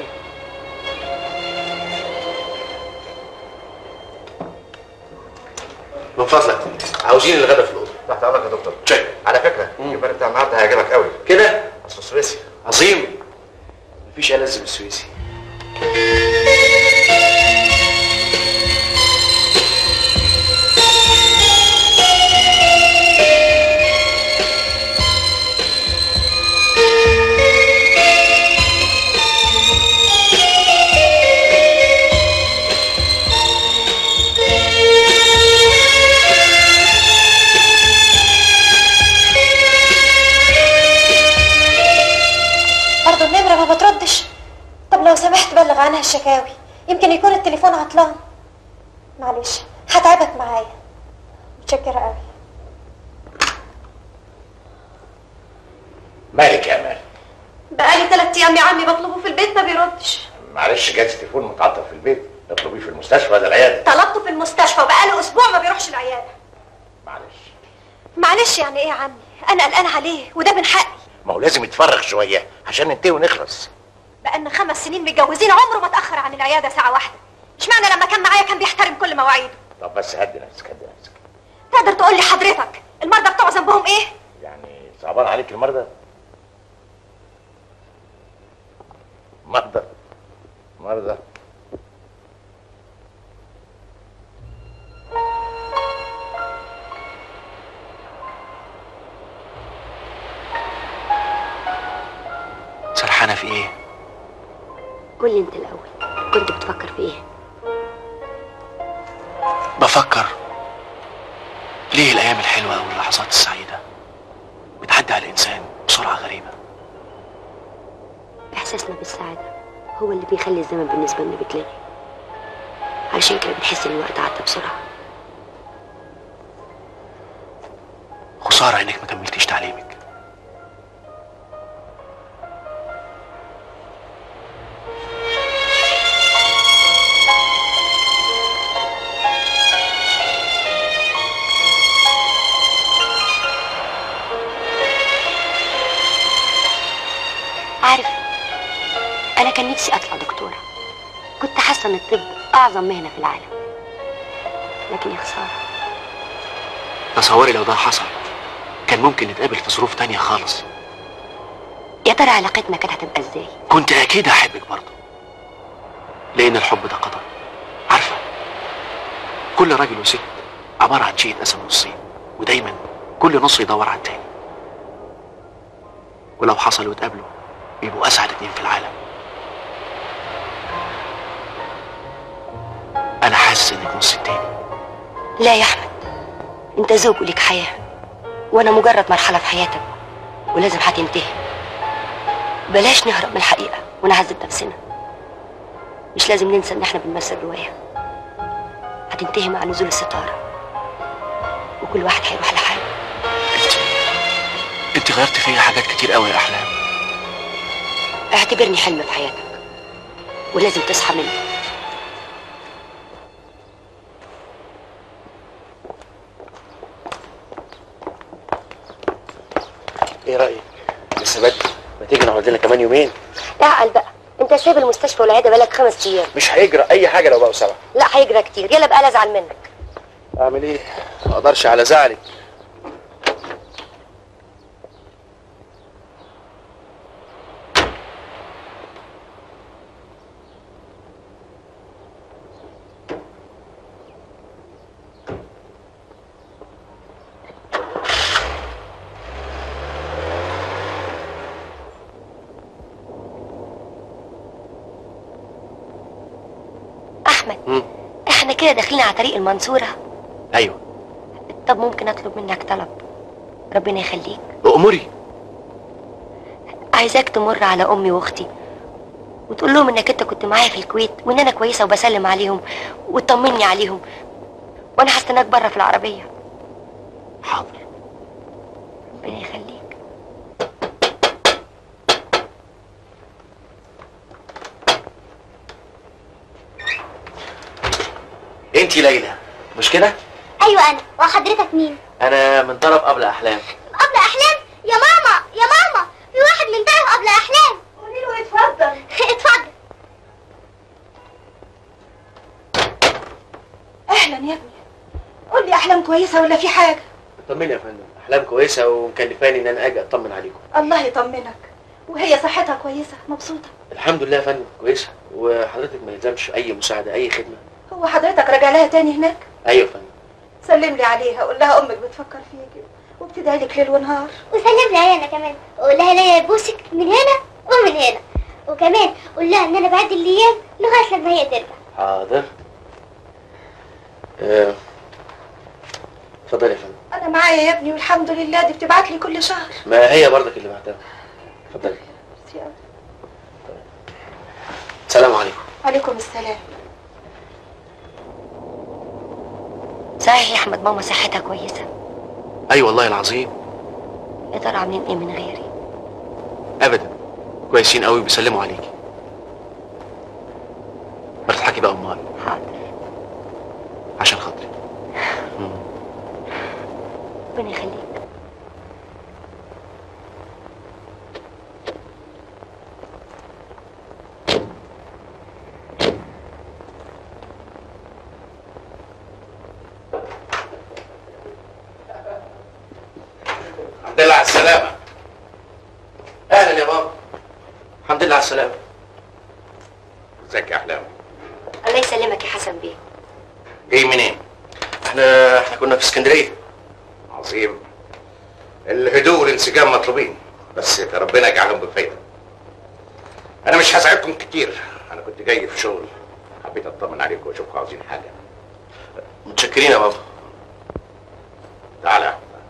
من فضلك عاوزين الغدا في الاوضه تحت امرك يا دكتور تشيك على فكره الجمبري بتاع النهارده هيعجبك قوي كده اصله سويسي عظيم مفيش ألذ بالسويسي برضه النمره ما بتردش طب لو سمحت بلغ عنها الشكاوي يمكن يكون التليفون عطلان معلش هتعبك معايا متشكره قوي مالك يا امال بقالي ثلاث ايام يا عمي بطلبه في البيت ما بيردش معلش جهاز التليفون متعطل في البيت اطلبيه في المستشفى ولا العياده طلبته في المستشفى وبقاله اسبوع ما بيروحش العياده معلش معلش يعني ايه يا عمي انا قلقان عليه وده من حقي ما هو لازم يتفرغ شويه عشان ننتهي ونخلص بقالنا خمس سنين متجوزين عمره ما اتاخر عن العياده ساعه واحده اشمعنى لما كان معايا كان بيحترم كل مواعيده طب بس هدي نفسك هدي نفسك تقدر تقول لي حضرتك المرضى بتوع ذنبهم ايه يعني صعبان عليك المرضى مرضى مرضى سرحانه في ايه قول لي انت الاول كنت بتفكر في ايه بفكر ليه الايام الحلوه واللحظات السعيده بتعدي على الانسان بسرعه غريبه احساسنا بالسعاده هو اللي بيخلي الزمن بالنسبه لنا بيتلغي علشان كده بنحس ان الوقت عدى بسرعه خساره انك ما كملتيش تعليمك عارف انا كان نفسي اطلع دكتوره كنت حاسه ان الطب اعظم مهنه في العالم لكن يا خساره تصوري لو ده حصل كان ممكن نتقابل في ظروف تانية خالص يا ترى علاقتنا كانت هتبقى ازاي كنت اكيد هحبك برضه لان الحب ده قدر عارفه كل راجل وست عباره عن شيء اتقسم نصين ودايما كل نص يدور على التاني ولو حصلوا واتقابلوا يبقوا اسعد اتنين في العالم انا حاسس انك نص التاني لا يا احمد انت زوج وليك حياه وانا مجرد مرحله في حياتك ولازم هتنتهي بلاش نهرب من الحقيقه ونعذب نفسنا مش لازم ننسى ان احنا بنمثل روايه هتنتهي مع نزول الستاره وكل واحد هيروح لحاله انت غيرت فيا حاجات كتير قوي يا احلام اعتبرني حلم في حياتك ولازم تصحى منه ايه رايك لسه بدري ما تيجي نقعد لنا كمان يومين اعقل بقى انت سايب المستشفى والعياده بقالك خمس ايام مش هيجرى اي حاجه لو بقوا سبعه لا هيجرى كتير يلا بقى لا ازعل منك اعمل ايه ما اقدرش على زعلك احمد مم. احنا كده داخلين على طريق المنصوره ايوه طب ممكن اطلب منك طلب ربنا يخليك اموري عايزاك تمر على امي واختي وتقول لهم انك انت كنت معايا في الكويت وان انا كويسه وبسلم عليهم وتطمني عليهم وانا هستناك بره في العربيه حاضر ربنا يخليك انت ليلى مش كده ايوه انا وحضرتك مين انا من طرف قبل احلام قبل احلام يا ماما يا ماما في واحد من طرف قبل احلام قولي له اتفضل اتفضل اهلا يا ابني قول لي احلام كويسه ولا في حاجه طمني يا فندم احلام كويسه ومكلفاني ان انا اجي اطمن عليكم الله يطمنك وهي صحتها كويسه مبسوطه الحمد لله يا فندم كويسه وحضرتك ما يلزمش اي مساعده اي خدمه هو حضرتك راجع لها تاني هناك ايوه يا فندم سلم لي عليها قول لها امك بتفكر فيكي وبتدعي لك ليل ونهار وسلم لي عليها انا كمان وقول لها ليا يبوسك من هنا ومن هنا وكمان قول لها ان انا بعد الايام لغايه لما هي ترجع حاضر آه، اتفضلي يا فندم انا معايا يا ابني والحمد لله دي بتبعت لي كل شهر ما هي برضك اللي بعتها اتفضلي السلام عليكم عليكم السلام صحيح يا احمد ماما صحتها كويسه اي والله العظيم يا ترى عاملين ايه من غيري ابدا كويسين قوي بيسلموا عليكي ما تضحكي بقى امال حاضر عشان خاطري ربنا يخليك الحمد لله على السلامه اهلا يا بابا الحمد لله على السلامه ازيك يا احلام الله يسلمك يا حسن بيه جاي منين احنا احنا كنا في اسكندريه عظيم الهدوء والانسجام مطلوبين بس ربنا يجعلهم بفايده انا مش هساعدكم كتير انا كنت جاي في شغل حبيت اطمن عليكم واشوفكم عاوزين حاجه متشكرين يا بابا تعالى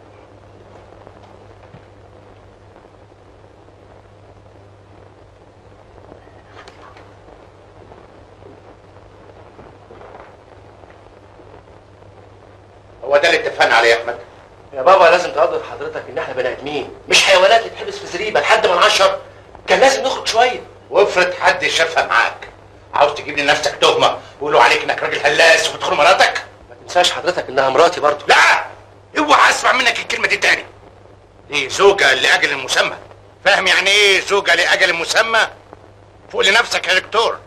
هو ده اللي اتفقنا عليه يا احمد يا بابا لازم تقدر حضرتك ان احنا بني ادمين مش حيوانات تتحبس في زريبه لحد ما نعشر كان لازم نخرج شويه وافرض حد شافها معاك عاوز تجيب لنفسك تهمه ويقولوا عليك انك راجل هلاس وبتخون مراتك ما تنساش حضرتك انها مراتي برضه لا اوعى اسمع منك الكلمه دي تاني دي زوجه لاجل المسمى فاهم يعني ايه زوجه لاجل المسمى فوق لنفسك يا دكتور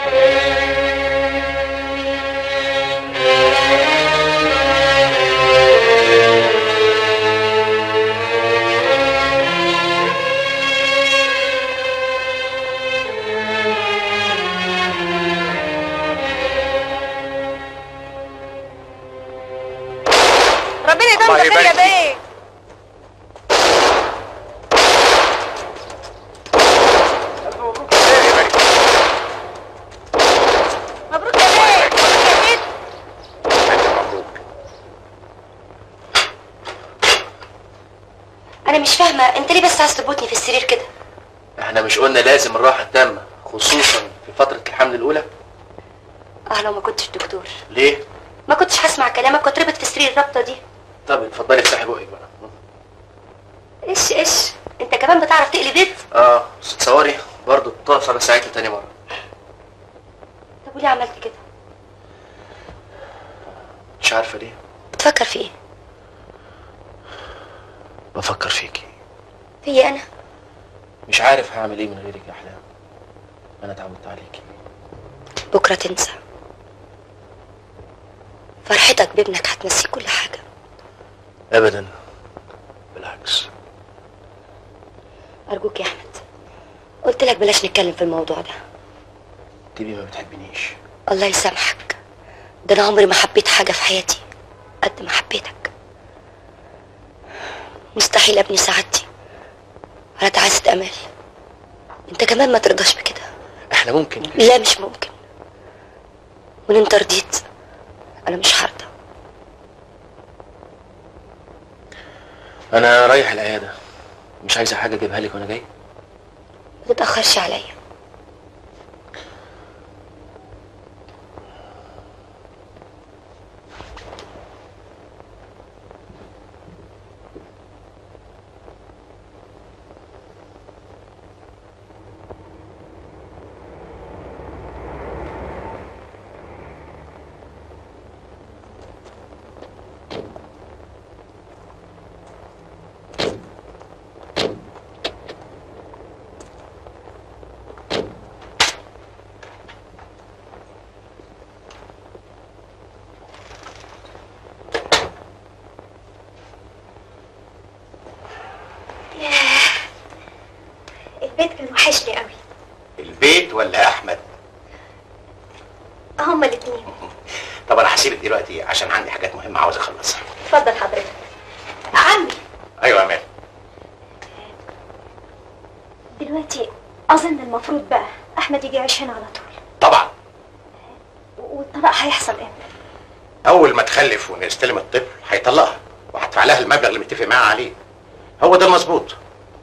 ربنا يديم الله بخير يا يبارك فيك. بيه مبروك يا بيه مبروك يا بيه انا مش فاهمه انت ليه بس عايز تربطني في السرير كده احنا مش قلنا لازم الراحه التامه خصوصا في فتره الحمل الاولى اه لو ما كنتش دكتور ليه ما كنتش هسمع كلامك واتربط في سرير الرابطه دي طب اتفضلي افتحي بقك بقى ايش ايش انت كمان بتعرف تقلي بيت اه بس تصوري برضه تقف على ساعتها تاني مره طب وليه عملت كده مش عارفه ليه بتفكر في ايه بفكر فيكي فيا انا مش عارف هعمل ايه من غيرك يا احلام انا اتعودت عليكي بكره تنسى فرحتك بابنك هتنسي كل حاجه ابدا بالعكس ارجوك يا احمد قلت لك بلاش نتكلم في الموضوع ده تبي ما بتحبنيش الله يسامحك ده انا عمري ما حبيت حاجه في حياتي قد ما حبيتك مستحيل ابني سعادتي على تعاسة امال انت كمان ما ترضاش بكده احنا ممكن لا مش ممكن وان انت رضيت انا مش هرضى انا رايح العياده مش عايزه حاجه اجيبها لك وانا جاي ما تتاخرش عليا ياه البيت كان وحشني قوي البيت ولا احمد هما الاتنين طب انا هسيبك دلوقتي عشان عندي حاجات مهمه عاوز اخلصها اتفضل حضرتك عمي ايوه يا مان دلوقتي اظن المفروض بقى احمد يجي يعيش هنا على طول طبعا والطلاق هيحصل امتى اول ما تخلف ونستلم الطفل هيطلقها وهدفع لها المبلغ اللي متفق معاها عليه هو ده المظبوط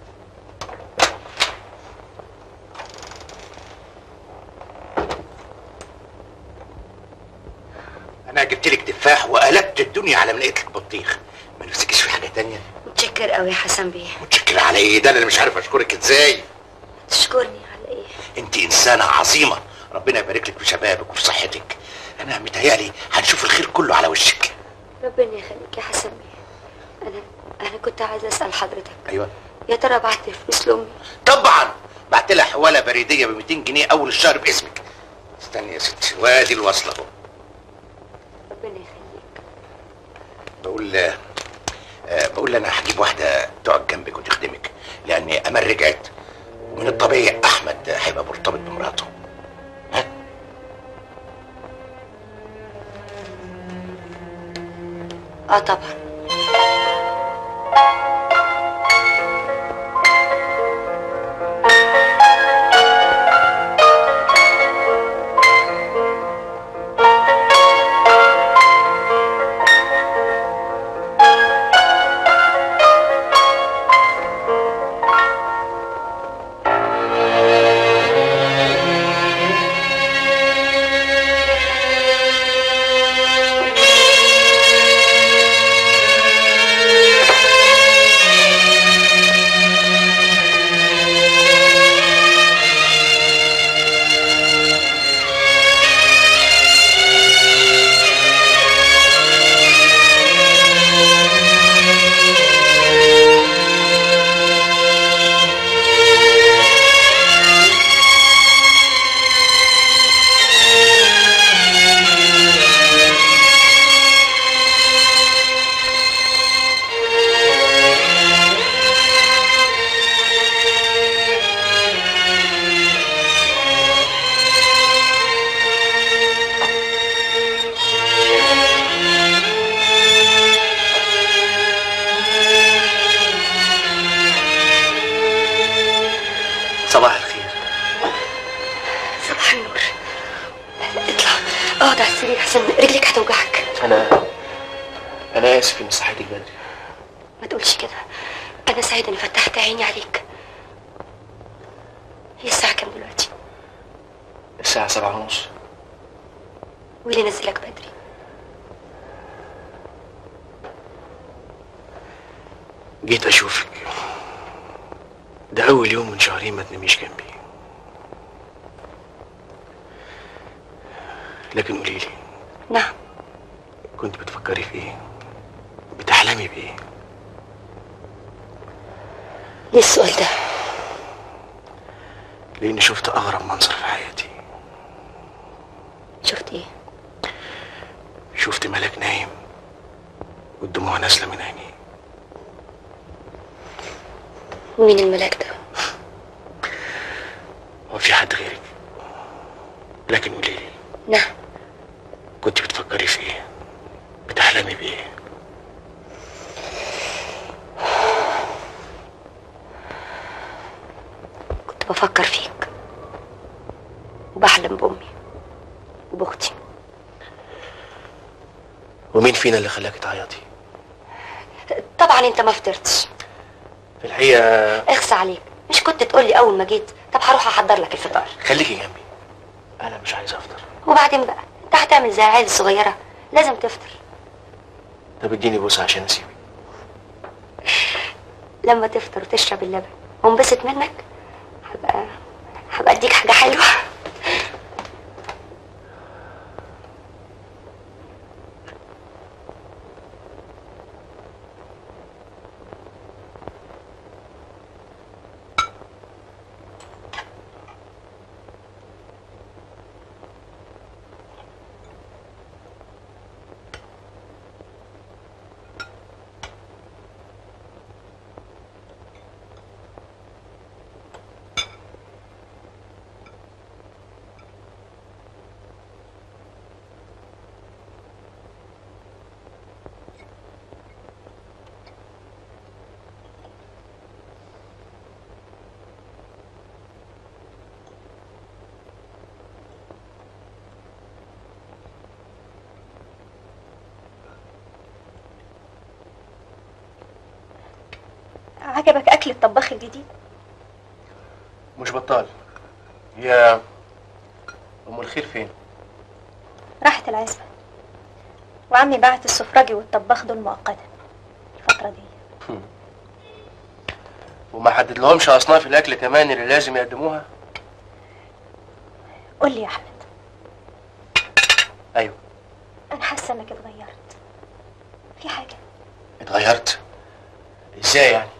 انا جبت لك تفاح وقلبت الدنيا على ما لقيت لك بطيخ ما نفسكش في حاجه تانية متشكر قوي يا حسن بيه متشكر على ايه ده انا اللي مش عارف اشكرك ازاي تشكرني على ايه انت انسانه عظيمه ربنا يبارك لك في شبابك وفي صحتك انا متهيألي هنشوف الخير كله على وشك ربنا يخليك يا حسن بيه انا انا كنت عايزه اسال حضرتك ايوه يا ترى بعت فلوس لامي طبعا بعت لها حواله بريديه ب 200 جنيه اول الشهر باسمك استني يا ستي وادي الوصله اهو ربنا يخليك بقول آه، آه، بقول انا هجيب واحده تقعد جنبك وتخدمك لان امل رجعت ومن الطبيعي احمد هيبقى مرتبط بمراته اه طبعا صباح الخير صباح النور اطلع اقعد على السرير عشان رجلك هتوجعك انا انا اسف اني صحيتك بدري ما تقولش كده انا سعيد اني فتحت عيني عليك هي الساعة كام دلوقتي الساعة سبعة ونص واللي نزلك بدري جيت اشوفك ده اول يوم من شهرين ما تناميش جنبي لكن قولي لي نعم كنت بتفكري في ايه بتحلمي بايه ليه السؤال ده لاني شفت اغرب منظر في حياتي شفت ايه شفت ملاك نايم والدموع نازله من عينيه مين الملاك ده هو في حد غيرك لكن قولي لي نعم كنت بتفكري في ايه بتحلمي بايه كنت بفكر فيك وبحلم بأمي وبأختي ومين فينا اللي خلاك تعيطي طبعا انت ما فطرتش في الحقيقه اخس عليك مش كنت تقولي اول ما جيت طب هروح احضر لك الفطار خليكي جنبي انا مش عايز افطر وبعدين بقى انت هتعمل زي العيال الصغيره لازم تفطر طب اديني بوسه عشان اسيبك لما تفطر وتشرب اللبن وانبسط منك هبقى هبقى اديك حاجه حلوه عجبك اكل الطباخ الجديد مش بطال هي ام الخير فين راحت العزبة وعمي بعت السفراجي والطباخ دول مؤقتا الفترة دي وما حدد لهمش اصناف الاكل كمان اللي لازم يقدموها قول لي يا احمد ايوه انا حاسه انك اتغيرت في حاجه اتغيرت ازاي يعني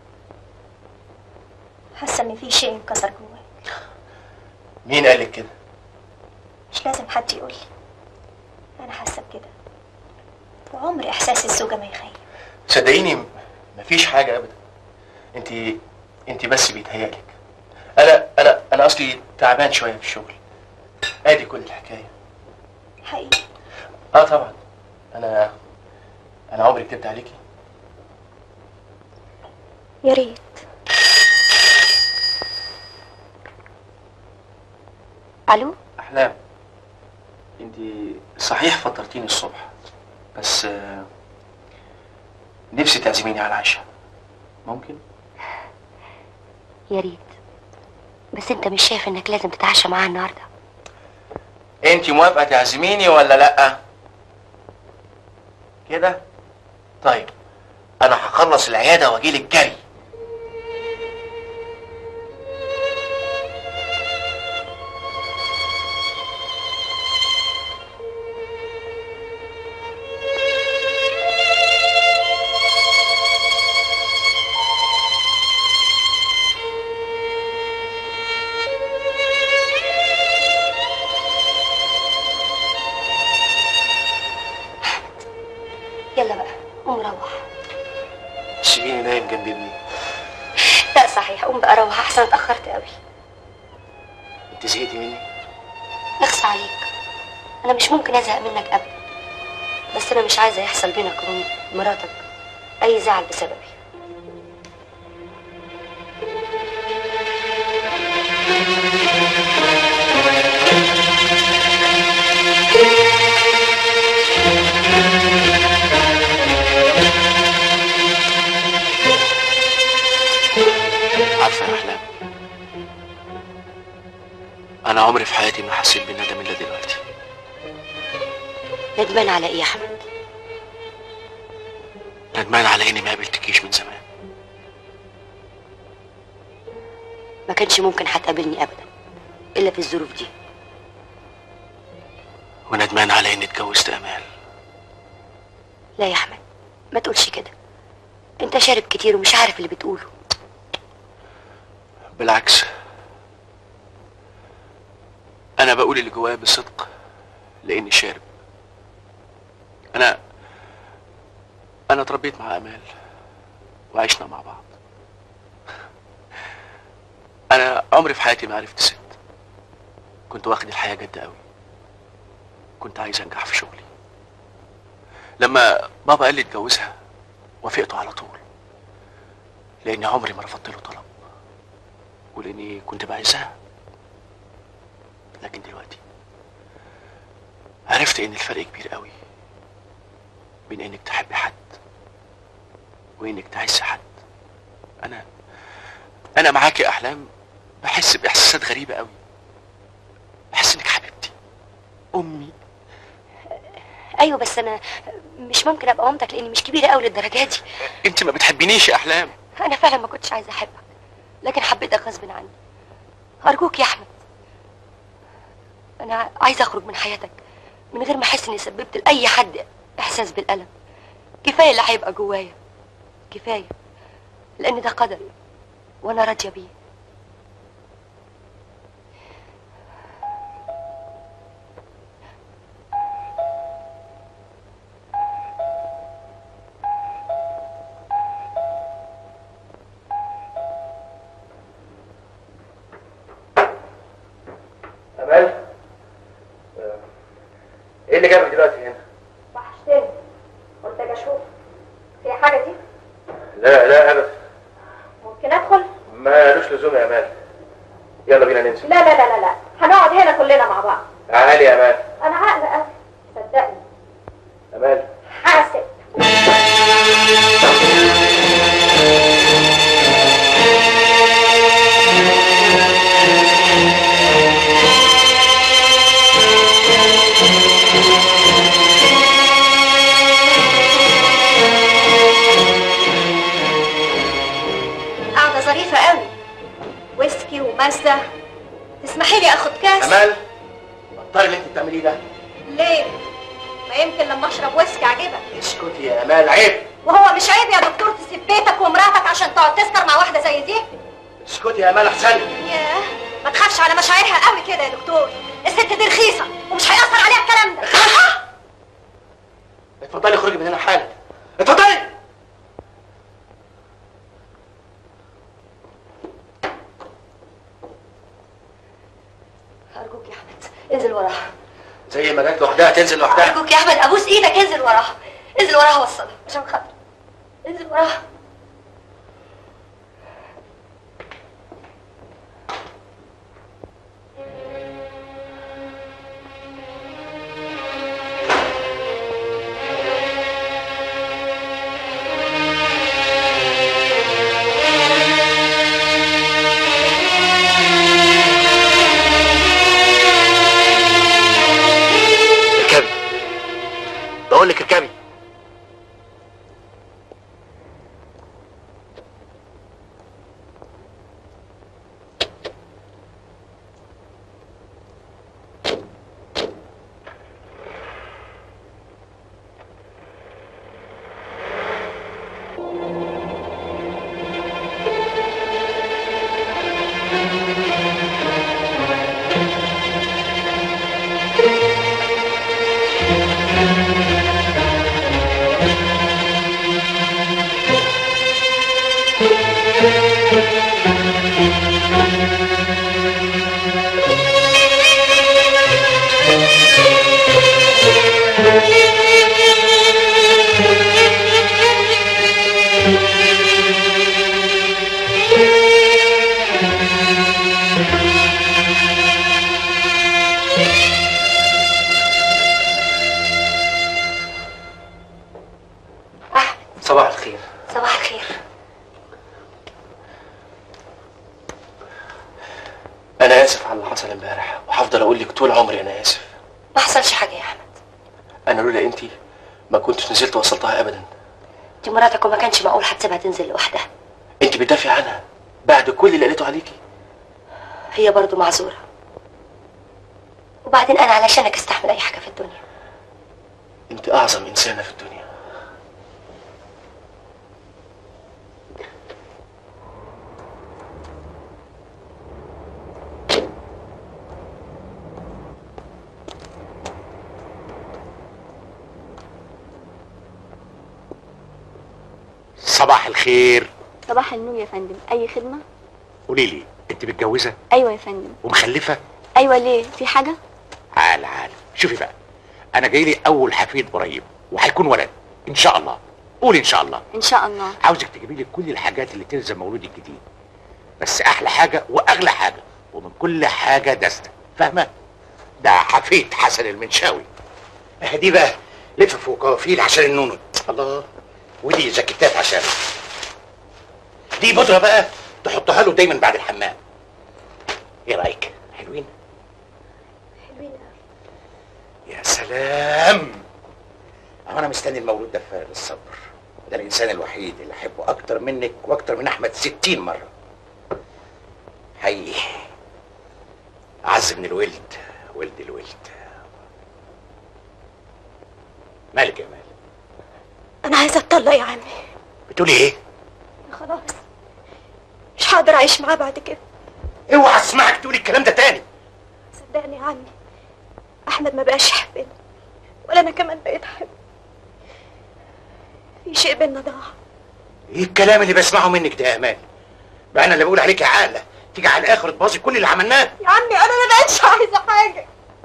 حاسه ان في شيء انكسر جواي مين قال لك كده مش لازم حد يقول لي انا حاسه بكده وعمر احساس الزوجه ما يخيب صدقيني مفيش حاجه ابدا انت انت بس بيتهيألك انا انا انا اصلي تعبان شويه في الشغل ادي كل الحكايه حقيقي اه طبعا انا انا عمري كتبت عليكي يا ريت الو احلام انت صحيح فطرتيني الصبح بس آه، نفسي تعزميني على العشاء ممكن يا ريت بس انت مش شايف انك لازم تتعشى معايا النهارده انت موافقه تعزميني ولا لا كده طيب انا هخلص العياده واجيلك جري يلا بقى قوم روح سيبيني نايم جنب ابني لا صحيح قوم بقى روح احسن اتاخرت قوي انت زهقتي مني اخص عليك انا مش ممكن ازهق منك ابدا بس انا مش عايزه يحصل بينك وبين مراتك اي زعل بسببي عارفه يا احلام انا عمري في حياتي ما حسيت بالندم الا دلوقتي ندمان على ايه يا احمد ندمان على اني ما قابلتكيش من زمان ما كانش ممكن هتقابلني ابدا الا في الظروف دي وندمان على اني اتجوزت امال لا يا احمد ما تقولش كده انت شارب كتير ومش عارف اللي بتقوله بالعكس انا بقول اللي جوايا بصدق لاني شارب انا انا اتربيت مع امال وعشنا مع بعض انا عمري في حياتي ما عرفت ست كنت واخد الحياه جد قوي كنت عايز انجح في شغلي لما بابا قال لي اتجوزها وافقته على طول لاني عمري ما رفضت له طلب ولاني كنت بعزها لكن دلوقتي عرفت ان الفرق كبير قوي بين انك تحبي حد وانك تعز حد انا انا معاك يا احلام بحس باحساسات غريبه قوي بحس انك حبيبتي امي ايوه بس انا مش ممكن ابقى مامتك لاني مش كبيره قوي للدرجه دي انت ما بتحبينيش يا احلام انا فعلا ما كنتش عايزه احبك لكن حبيتك غصب عني ارجوك يا احمد انا عايزه اخرج من حياتك من غير ما احس اني سببت لاي حد احساس بالالم كفايه اللي هيبقى جوايا كفايه لان ده قدري وانا راضيه بيه امال آه، ايه اللي جابك دلوقتي هنا وحشتني قلت اجي اشوف في حاجه دي لا لا ابدا ممكن ادخل مالوش لزوم يا امال يلا بينا ننزل لا لا لا لا لا هنقعد هنا كلنا مع بعض تعالي يا امال انا عقل قوي صدقني امال حاسب قاعدة ظريفة قوي ويسكي ومازدا تسمحي لي اخد كاس امال بطلي اللي انت بتعمليه ده ليه ما يمكن لما اشرب ويسكي عجبك اسكتي يا امال عيب وهو مش عيب يا دكتور تسيب بيتك ومراتك عشان تقعد تسكر مع واحدة زي دي اسكتي يا امال احسن ياه ما تخافش على مشاعرها قوي كده يا دكتور الست دي رخيصة ومش هيأثر عليها الكلام ده اتفضلي اخرجي من هنا حالا اتفضلي ارجوك يا احمد انزل وراها زي ما جت لوحدها تنزل لوحدها ارجوك يا احمد ابوس ايدك انزل وراها انزل وراها وصلها عشان خاطر انزل وراها اركبي بقول لك اركبي صباح الخير صباح الخير انا اسف على اللي حصل امبارح وهفضل اقول لك طول عمري انا اسف ما حصلش حاجه يا احمد انا لولا انت ما كنتش نزلت وصلتها ابدا دي مراتك وما كانش معقول هتسيبها تنزل لوحدها انت بتدافع عنها بعد كل اللي قالته عليكي هي برضو معذوره وبعدين انا علشانك استحمل اي حاجه في الدنيا انت اعظم انسانه في الدنيا صباح الخير صباح النور يا فندم اي خدمه قولي لي انت متجوزه ايوه يا فندم ومخلفه ايوه ليه في حاجه عال عال شوفي بقى انا جاي لي اول حفيد قريب وهيكون ولد ان شاء الله قولي ان شاء الله ان شاء الله عاوزك تجيبي لي كل الحاجات اللي تلزم مولود الجديد بس احلى حاجه واغلى حاجه ومن كل حاجه دستة فاهمه ده حفيد حسن المنشاوي اه دي بقى لف فوق كوافيل عشان النونو الله ودي جاكيتات عشان دي بودره بقى تحطها له دايما بعد الحمام ايه رايك حلوين حلوين يا سلام أهو انا مستني المولود ده بفارغ الصبر ده الانسان الوحيد اللي احبه اكتر منك واكتر من احمد ستين مره حقيقي اعز من الولد ولد الولد مالك يا مال انا عايزه اتطلق يا عمي بتقولي ايه خلاص مش هقدر اعيش معاه بعد كده اوعى اسمعك تقولي الكلام ده تاني صدقني يا عمي احمد ما بقاش يحبني ولا انا كمان بقيت احبه في شيء بينا ضاع ايه الكلام اللي بسمعه منك ده يا امال بقى انا اللي بقول عليك يا عاقله تيجي على الاخر تبوظي كل اللي عملناه يا عمي انا ما بقتش عايزه حاجه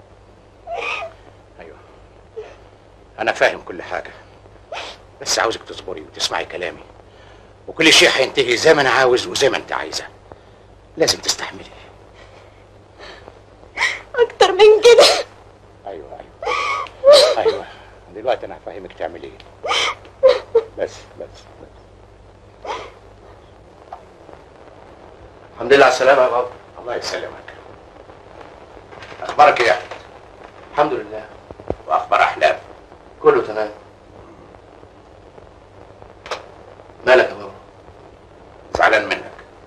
انا فاهم كل حاجه بس عاوزك تصبري وتسمعي كلامي وكل شيء هينتهي زي ما انا عاوز وزي ما انت عايزه لازم تستحملي اكتر من كده ايوه ايوه ايوه دلوقتي انا هفهمك تعملي ايه بس بس بس الحمد لله على السلامه يا بابا الله يسلمك اخبارك ايه يا احمد الحمد لله واخبار احلام كله تمام مالك يا بابا زعلان منك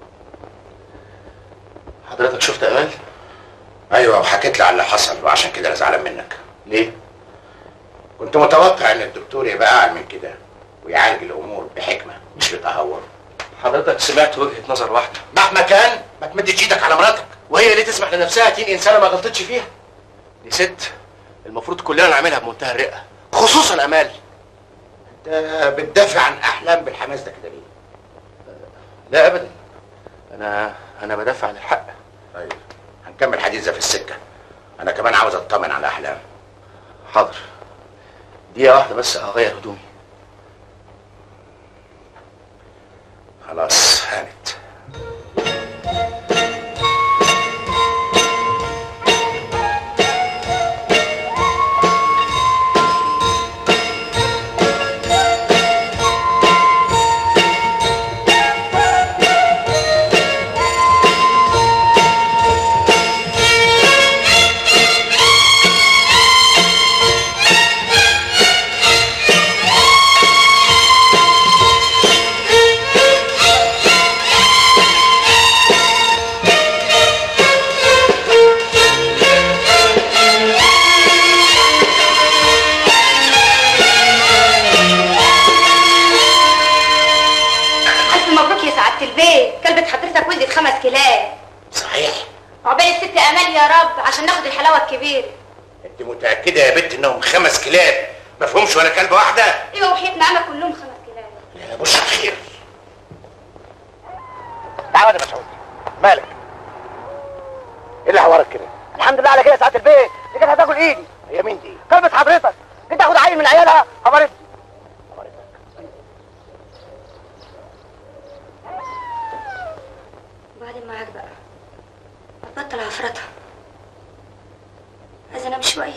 حضرتك شفت امال ايوه وحكيت لي على اللي حصل وعشان كده انا زعلان منك ليه كنت متوقع ان الدكتور يبقى اعلى من كده ويعالج الامور بحكمه مش بتهور حضرتك سمعت وجهه نظر واحده مهما كان ما تمدش ايدك على مراتك وهي ليه تسمح لنفسها تين انسانه ما غلطتش فيها دي ست المفروض كلنا نعملها بمنتهى الرقه خصوصا امال انت بتدافع عن احلام بالحماس ده كده ليه لا ابدا انا انا بدافع عن الحق طيب هنكمل حديث ده في السكه انا كمان عاوز اطمن على احلام حاضر دقيقة واحدة بس هغير هدومي خلاص هانت ألف مبروك يا سعادة البيت كلبة حضرتك ولدت خمس كلاب صحيح عقبال الست أمال يا رب عشان ناخد الحلاوة الكبيرة انت متاكده يا بنت انهم خمس كلاب ما فيهمش ولا كلبه واحده أيوة وحياة نعمة كلهم خمس كلاب لا بشرى خير تعالى يا مسعود مالك ايه اللي حوارك كده الحمد لله على كده يا سعاده البيت دي كانت هتاكل ايدي هي مين دي كلمه حضرتك جيت اخد عيل من عيالها امرت وبعدين معاك بقى هتبطل عفرتها عايزة انام شوية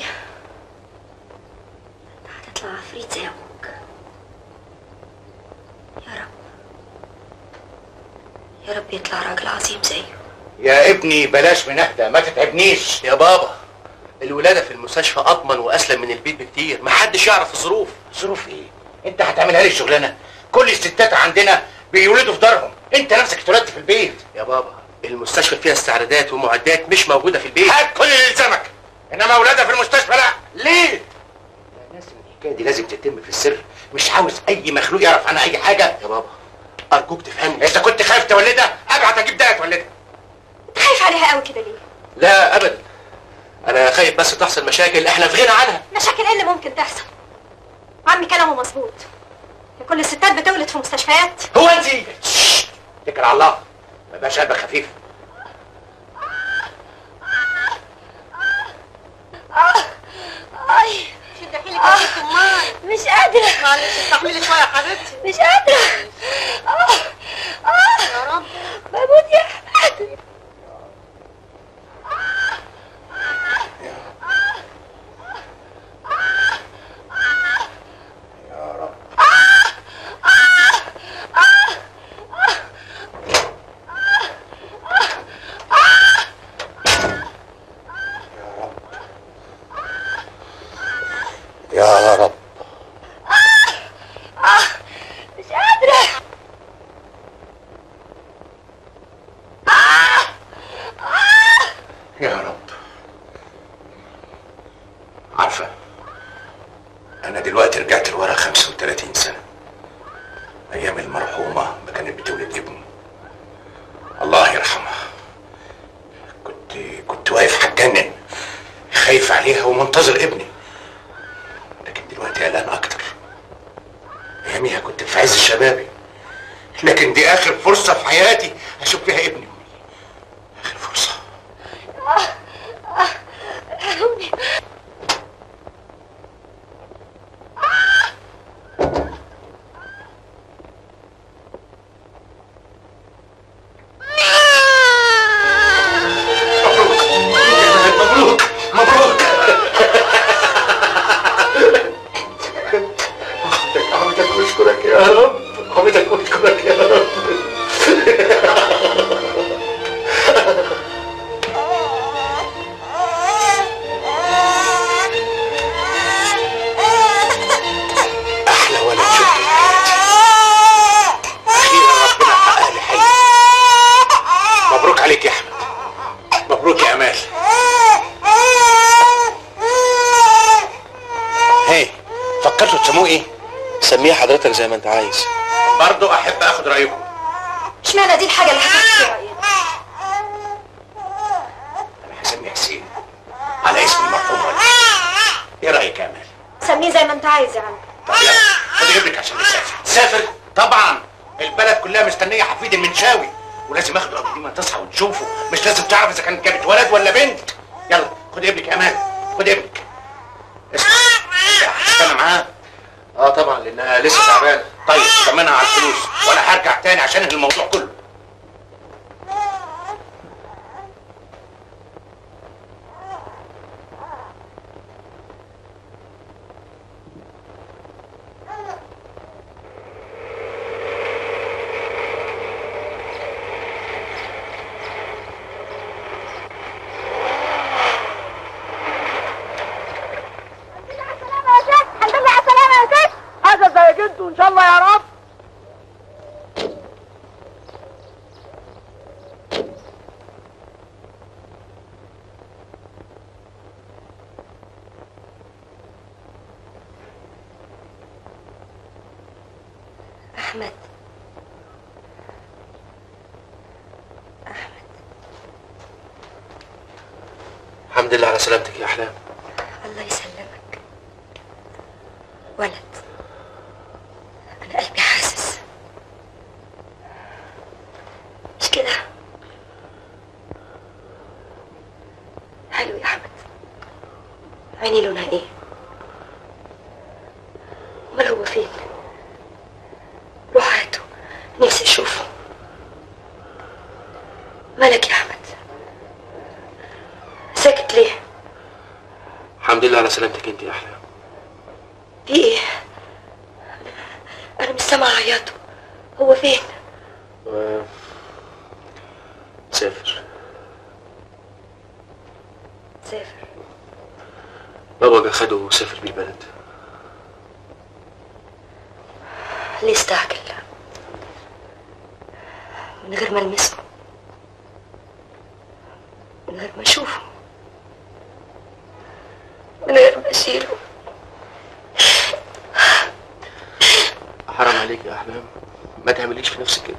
هتطلع عفريت زي ابوك يا رب يا رب يطلع راجل عظيم زيه يا ابني بلاش من اهدى ما تتعبنيش يا بابا الولادة في المستشفى أضمن وأسلم من البيت بكتير محدش يعرف الظروف ظروف ايه انت هتعملها لي الشغلانه كل الستات عندنا بيولدوا في دارهم انت نفسك اتولدت في البيت يا بابا المستشفى فيها استعدادات ومعدات مش موجودة في البيت هات كل اللي يلزمك انما اولادها في المستشفى لا ليه الناس الحكايه دي لازم تتم في السر مش عاوز اي مخلوق يعرف عنها اي حاجه يا بابا ارجوك تفهمني اذا كنت خايف تولدها ابعت اجيب ده تولدها أنت خايف عليها قوي كده ليه؟ لا ابدا انا خايف بس تحصل مشاكل احنا في غنى عنها مشاكل إيه اللي ممكن تحصل؟ عمي كلامه مظبوط كل الستات بتولد في مستشفيات هو انت اتكل على الله ما بقاش قلبك خفيف اي شد حيلك يا ست امال مش قادرة معلش استحملي شويه يا حبيبتي مش قادرة آه آه يا رب بموت يا أحمد يا رب آه مش قادرة يا رب عارفة أنا دلوقتي رجعت لورا 35 سنة أيام المرحومة ما كانت بتولد ابني الله يرحمها كنت كنت واقف هتجنن خايف عليها ومنتظر ابني لكن دلوقتي قلقان أكتر أياميها كنت في عز شبابي لكن دي آخر فرصة في حياتي أشوف فيها ابني آخر فرصة ارحمني مبروك مبروك حمدك واشكرك يا رب حمدك واشكرك يا رب احلى ولد شفته في حياتي اخيرا ربنا حقق لي حلمي مبروك عليك يا احمد مبروك يا امال هي فكرتوا تسموه ايه سميها حضرتك زي ما انت عايز برضو احب اخد رايكم اشمعنى دي الحاجه اللي هتاخد فيها رأيك؟ انا هسميه حسين على اسم المرحوم والدي ايه رايك يا امال سميه زي ما انت عايز يا عم طب يلا خد ابنك عشان نسافر سافر طبعا البلد كلها مستنيه حفيد المنشاوي ولازم اخده قبل ما تصحى وتشوفه مش لازم تعرف اذا كانت جابت ولد ولا بنت يلا خد خد ابنك يا امان خد ابنك اسمع هتتكلم معاه اه طبعا لانها لسه تعبانه طيب طمنها على الفلوس وانا هرجع تاني عشان انهي الموضوع كله الحمد لله على السلامة يا ست حاجه زي انتوا ان شاء الله يا رب أحمد الحمد لله على سلامتك يا احلام الله يسلمك ولد أنا قلبي حاسس مش كده حلو يا أحمد عيني لونها إيه أمال هو فين روح هاته نفسي أشوفه مالك يا أحمد ساكت ليه الحمد لله على سلامتك انت يا احلام في ايه انا مش سامعه عياطه هو فين و... سافر سافر بابا جه خده وسافر بيه البلد ليه استعجل من غير ما المسه من غير ما اشوفه من غير ما اشيله حرام عليك يا احلام ما تعمليش في نفسك كده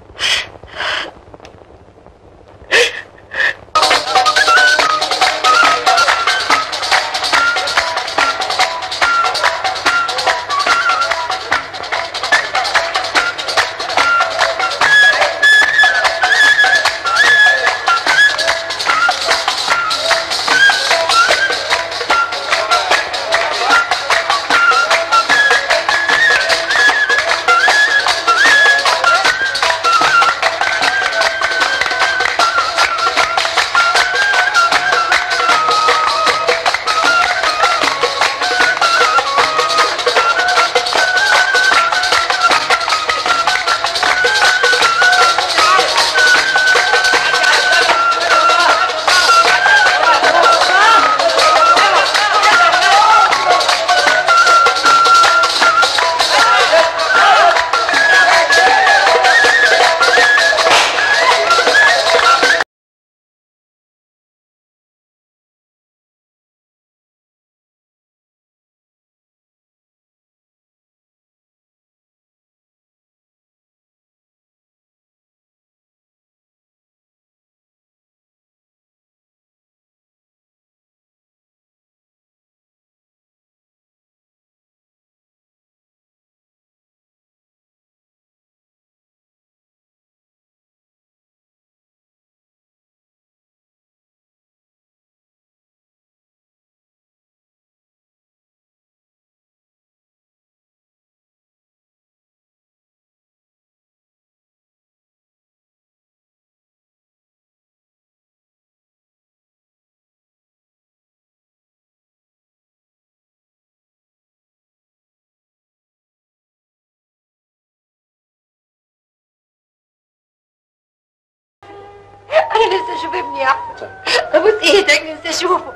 انا نفسي اشوف ابني يا احمد ابوس ايدك نفسي اشوفه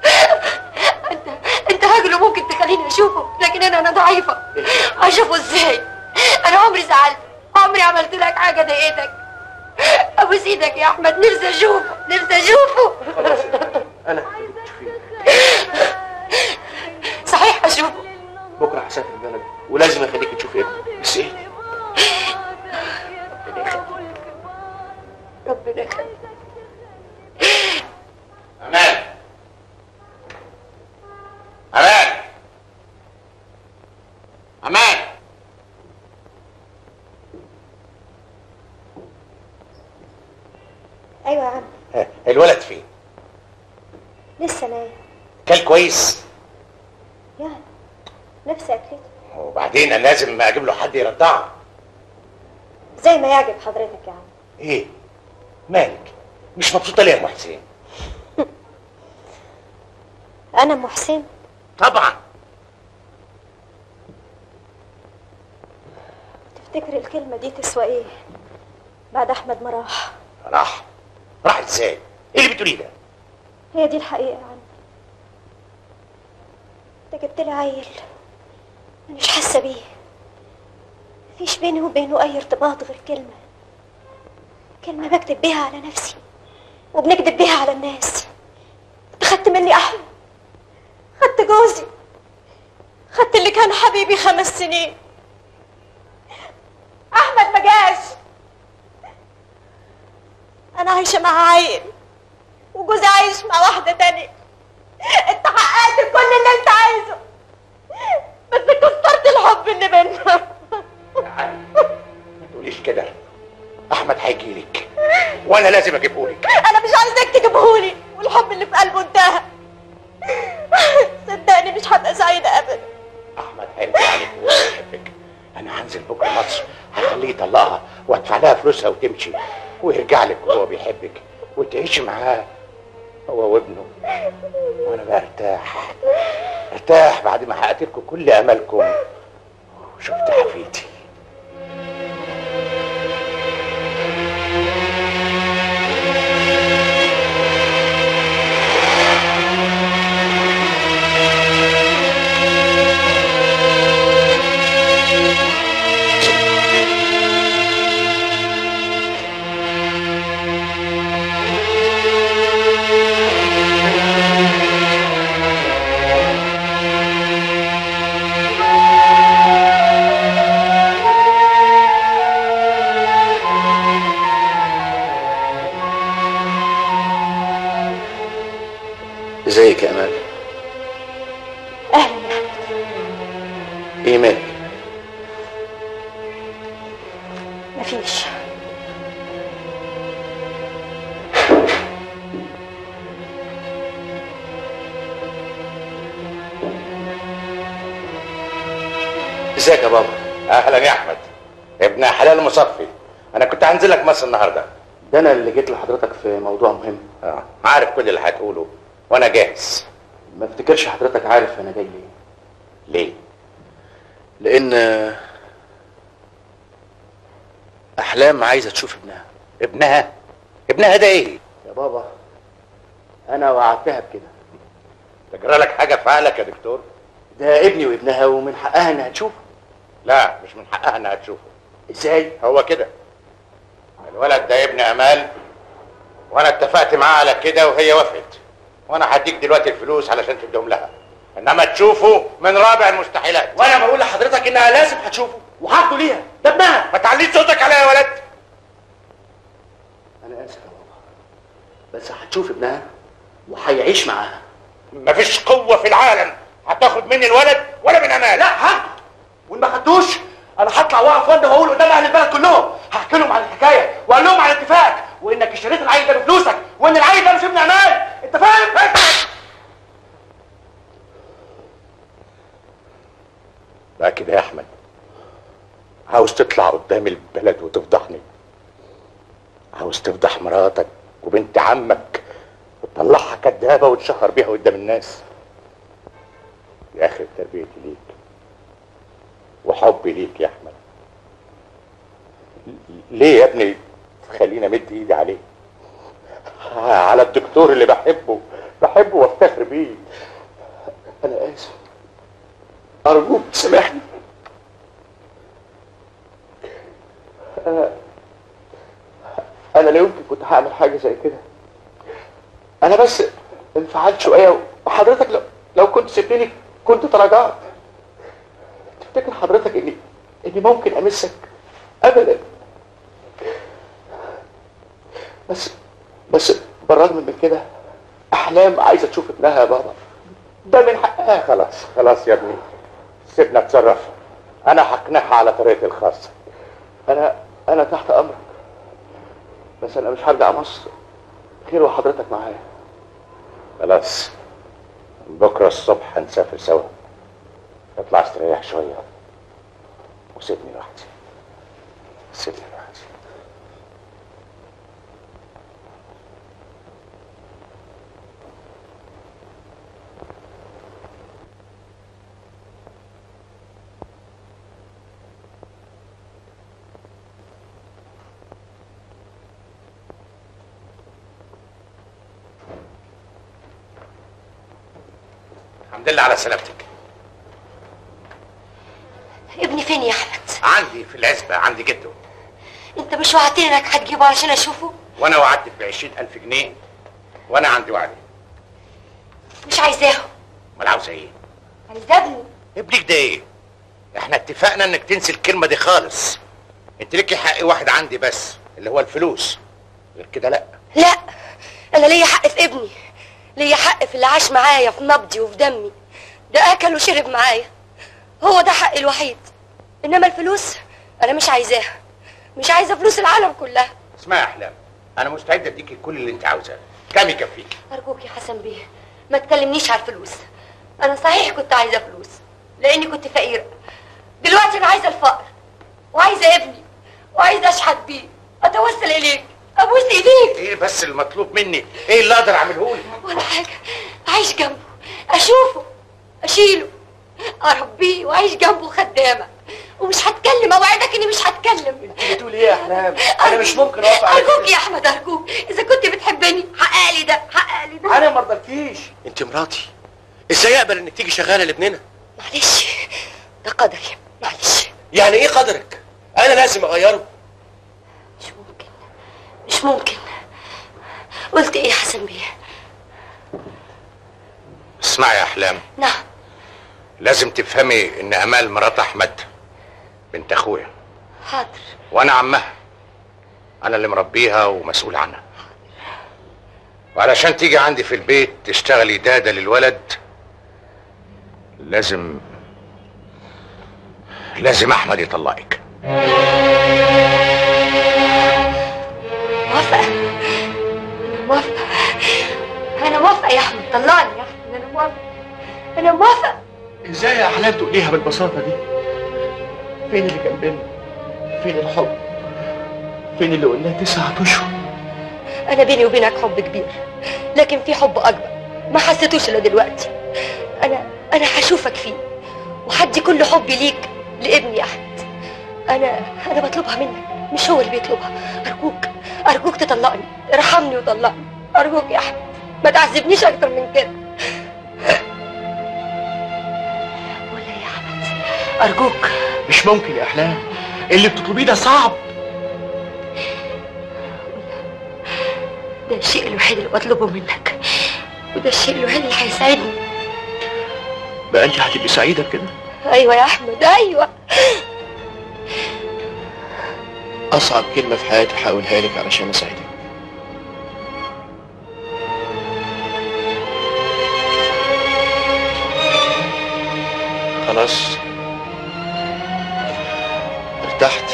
انت انت راجل وممكن تخليني اشوفه لكن انا انا ضعيفه اشوفه ازاي انا عمري زعلت عمري عملت لك حاجه ضايقتك ابوس ايدك يا احمد نفسي اشوفه نفسي اشوفه انا صحيح اشوفه بكره هسافر البلد ولازم اخليك تشوفي ابنك بس ايه ربنا يخليك امان امان امان ايوه يا عم ها، الولد فين لسه نايم كل كويس يعني نفسي اكلته وبعدين انا لازم اجيب له حد يرضعه زي ما يعجب حضرتك يا عم ايه مالك مش مبسوطه ليه يا ام حسين انا ام حسين طبعا تفتكر الكلمه دي تسوى ايه بعد احمد ما راح راح راح ازاي ايه اللي بتقوليه ده هي دي الحقيقه يا عم انت جبت لي عيل انا مش حاسه بيه مفيش بيني وبينه اي ارتباط غير كلمه كلمه بكتب بيها على نفسي وبنكذب بيها على الناس انت خدت مني احمد خدت جوزي خدت اللي كان حبيبي خمس سنين احمد ما جاش انا عايشه مع عيل وجوزي عايش مع واحده تانية انت حققت كل اللي انت عايزه بس كسرت الحب اللي بينا ما تقوليش كده احمد هيجي لك وانا لازم اجيبه لك انا مش عايزاك تجيبهولي والحب اللي في قلبه انتهى صدقني مش هبقى سعيده ابدا احمد هيرجع لك وهو بيحبك انا هنزل بكره مصر هخليه يطلقها وادفع لها فلوسها وتمشي ويرجع لك وهو بيحبك وتعيشي معاه هو وابنه وانا بقى ارتاح ارتاح بعد ما حققت لكم كل املكم وشفت حفيدي ازيك يا امال اهلا يا احمد ايه مالك مفيش ازيك يا بابا اهلا يا احمد ابن حلال مصفي انا كنت هنزل لك مصر النهارده ده انا اللي جيت لحضرتك في موضوع مهم اه عارف كل اللي هتقوله وانا جاهز ما افتكرش حضرتك عارف انا جاي ليه ليه لان احلام عايزه تشوف ابنها ابنها ابنها ده ايه يا بابا انا وعدتها بكده تجرى لك حاجه في عقلك يا دكتور ده ابني وابنها ومن حقها انها تشوفه لا مش من حقها انها تشوفه ازاي هو كده الولد ده ابن امال وانا اتفقت معاه على كده وهي وافقت وانا هديك دلوقتي الفلوس علشان تديهم لها انما تشوفه من رابع المستحيلات وانا بقول لحضرتك انها لازم هتشوفه وحطه ليها ده ابنها ما تعليش صوتك عليا يا ولد انا اسف يا بابا بس هتشوف ابنها وهيعيش معاها مفيش قوه في العالم هتاخد مني الولد ولا من امال لا هاخده وان ما خدوش انا هطلع واقف وانا واقول قدام اهل البلد كلهم هحكي لهم عن الحكايه واقول لهم عن اتفاقك وانك اشتريت العيل ده بفلوسك وان العيل ده مش ابن امال انت فاهم؟ لا كده يا احمد عاوز تطلع قدام البلد وتفضحني عاوز تفضح مراتك وبنت عمك وتطلعها كدابه وتشهر بيها قدام الناس يا اخي تربيتي ليك وحبي ليك يا احمد ليه يا ابني خليني امد ايدي عليه على الدكتور اللي بحبه بحبه وافتخر بيه انا اسف ارجوك تسامحني انا انا لا يمكن كنت هعمل حاجه زي كده انا بس انفعلت شويه وحضرتك لو لو كنت سبتني كنت تراجعت تفتكر حضرتك اني اني ممكن امسك ابدا بس بس بالرغم من كده احلام عايزه تشوف ابنها يا بابا ده من حقها خلاص خلاص يا ابني سيبنا اتصرف انا هقنعها على طريقتي الخاصه انا انا تحت امرك بس انا مش هرجع مصر غير وحضرتك معايا خلاص بكره الصبح هنسافر سوا اطلع استريح شويه وسيبني لوحدي سيبني لوحدي الحمد لله على سلامتك ابني فين يا احمد عندي في العزبة عندي جده انت مش وعدتني انك هتجيبه عشان اشوفه وانا وعدتك بعشرين الف جنيه وانا عندي وعدي مش عايزاه امال عاوزه ايه عايزاه ابني ابنك ده ايه احنا اتفقنا انك تنسي الكلمه دي خالص انت ليكي حق واحد عندي بس اللي هو الفلوس غير كده لا لا انا ليا حق في ابني ليا حق في اللي عاش معايا في نبضي وفي دمي ده اكل وشرب معايا هو ده حقي الوحيد انما الفلوس انا مش عايزاها مش عايزه فلوس العالم كلها اسمعي يا احلام انا مستعد اديكي كل اللي انت عاوزاه كام يكفيك ارجوك يا حسن بيه ما تكلمنيش على الفلوس انا صحيح كنت عايزه فلوس لاني كنت فقيره دلوقتي انا عايزه الفقر وعايزه ابني وعايزه اشحت بيه اتوسل اليك ابوس ايديك ايه بس المطلوب مني ايه اللي اقدر اعمله لك ولا حاجه اعيش جنبه اشوفه اشيله اربيه واعيش جنبه خدامه ومش هتكلم اوعدك اني مش هتكلم انت بتقول ايه يا احلام انا مش ممكن اوافق على ارجوك يا احمد ارجوك اذا كنت بتحبني حقق لي ده حقق لي ده انا ما رضيتكيش انت مراتي ازاي اقبل انك تيجي شغاله لابننا معلش ده قدري معلش يعني ايه قدرك انا لازم اغيره مش ممكن قلت ايه يا حسن بيه اسمعي يا احلام نعم لازم تفهمي ان امال مرات احمد بنت اخويا حاضر وانا عمها انا اللي مربيها ومسؤول عنها وعلشان تيجي عندي في البيت تشتغلي داده للولد لازم لازم احمد يطلقك موافقه موافقه انا موافقه يا احمد طلعني يا احمد انا موافقه انا موافقه ازاي يا احلام تقوليها بالبساطه دي فين اللي كان بينا فين الحب فين اللي قلناه تسعة اشهر انا بيني وبينك حب كبير لكن في حب اكبر ما حسيتوش الا دلوقتي انا انا هشوفك فيه وهدي كل حبي ليك لابني احمد انا انا بطلبها منك مش هو اللي بيطلبها ارجوك ارجوك تطلقني ارحمني وطلقني ارجوك يا احمد ما تعذبنيش اكتر من كده ولا يا احمد ارجوك مش ممكن يا احلام اللي بتطلبيه ده صعب ده الشيء الوحيد اللي بطلبه منك وده الشيء الوحيد اللي هيساعدني بقى انت هتبقي سعيده بكده ايوه يا احمد ايوه اصعب كلمه في حياتي هقولها لك علشان اساعدك خلاص ارتحت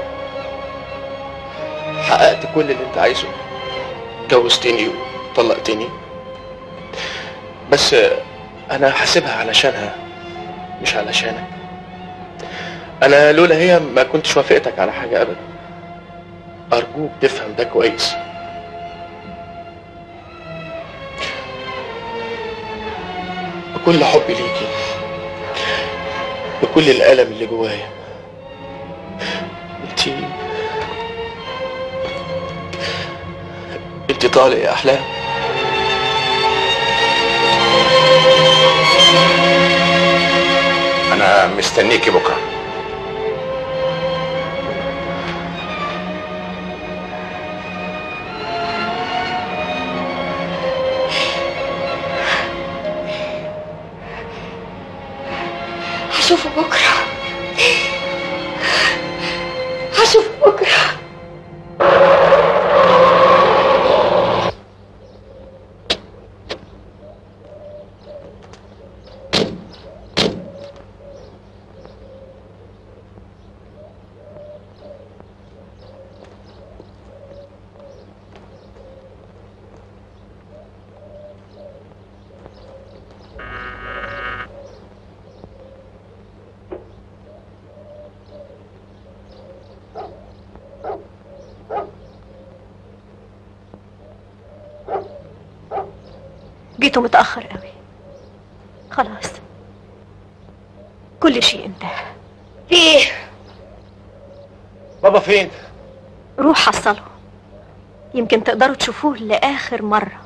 حققت كل اللي انت عايزه جوزتني وطلقتني بس انا حاسبها علشانها مش علشانك انا لولا هي ما كنتش وافقتك على حاجه ابدا ارجوك تفهم ده كويس بكل حبي ليكي بكل الالم اللي جوايا انتي انتي طالق يا احلام انا مستنيكي بكره هشوفه بكره هشوفه بكره جيتوا متأخر قوي خلاص كل شيء انتهى في ايه بابا فين؟ روح حصله يمكن تقدروا تشوفوه لآخر مرة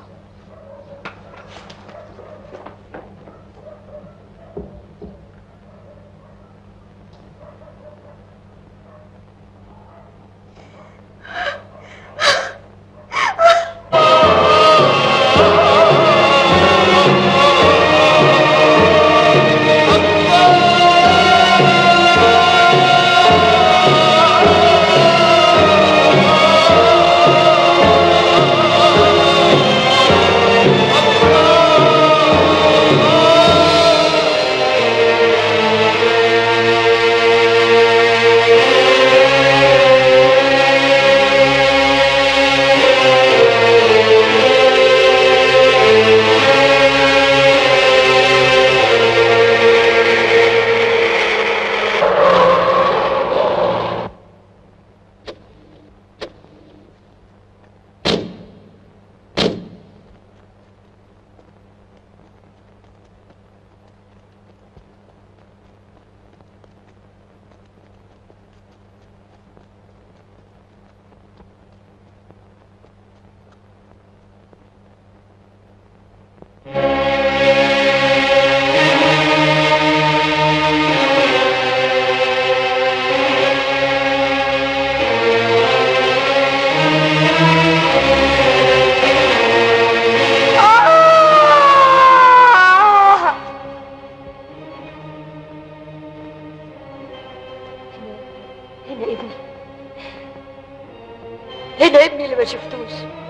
هنا ابني هنا ابني اللي ما شفتوش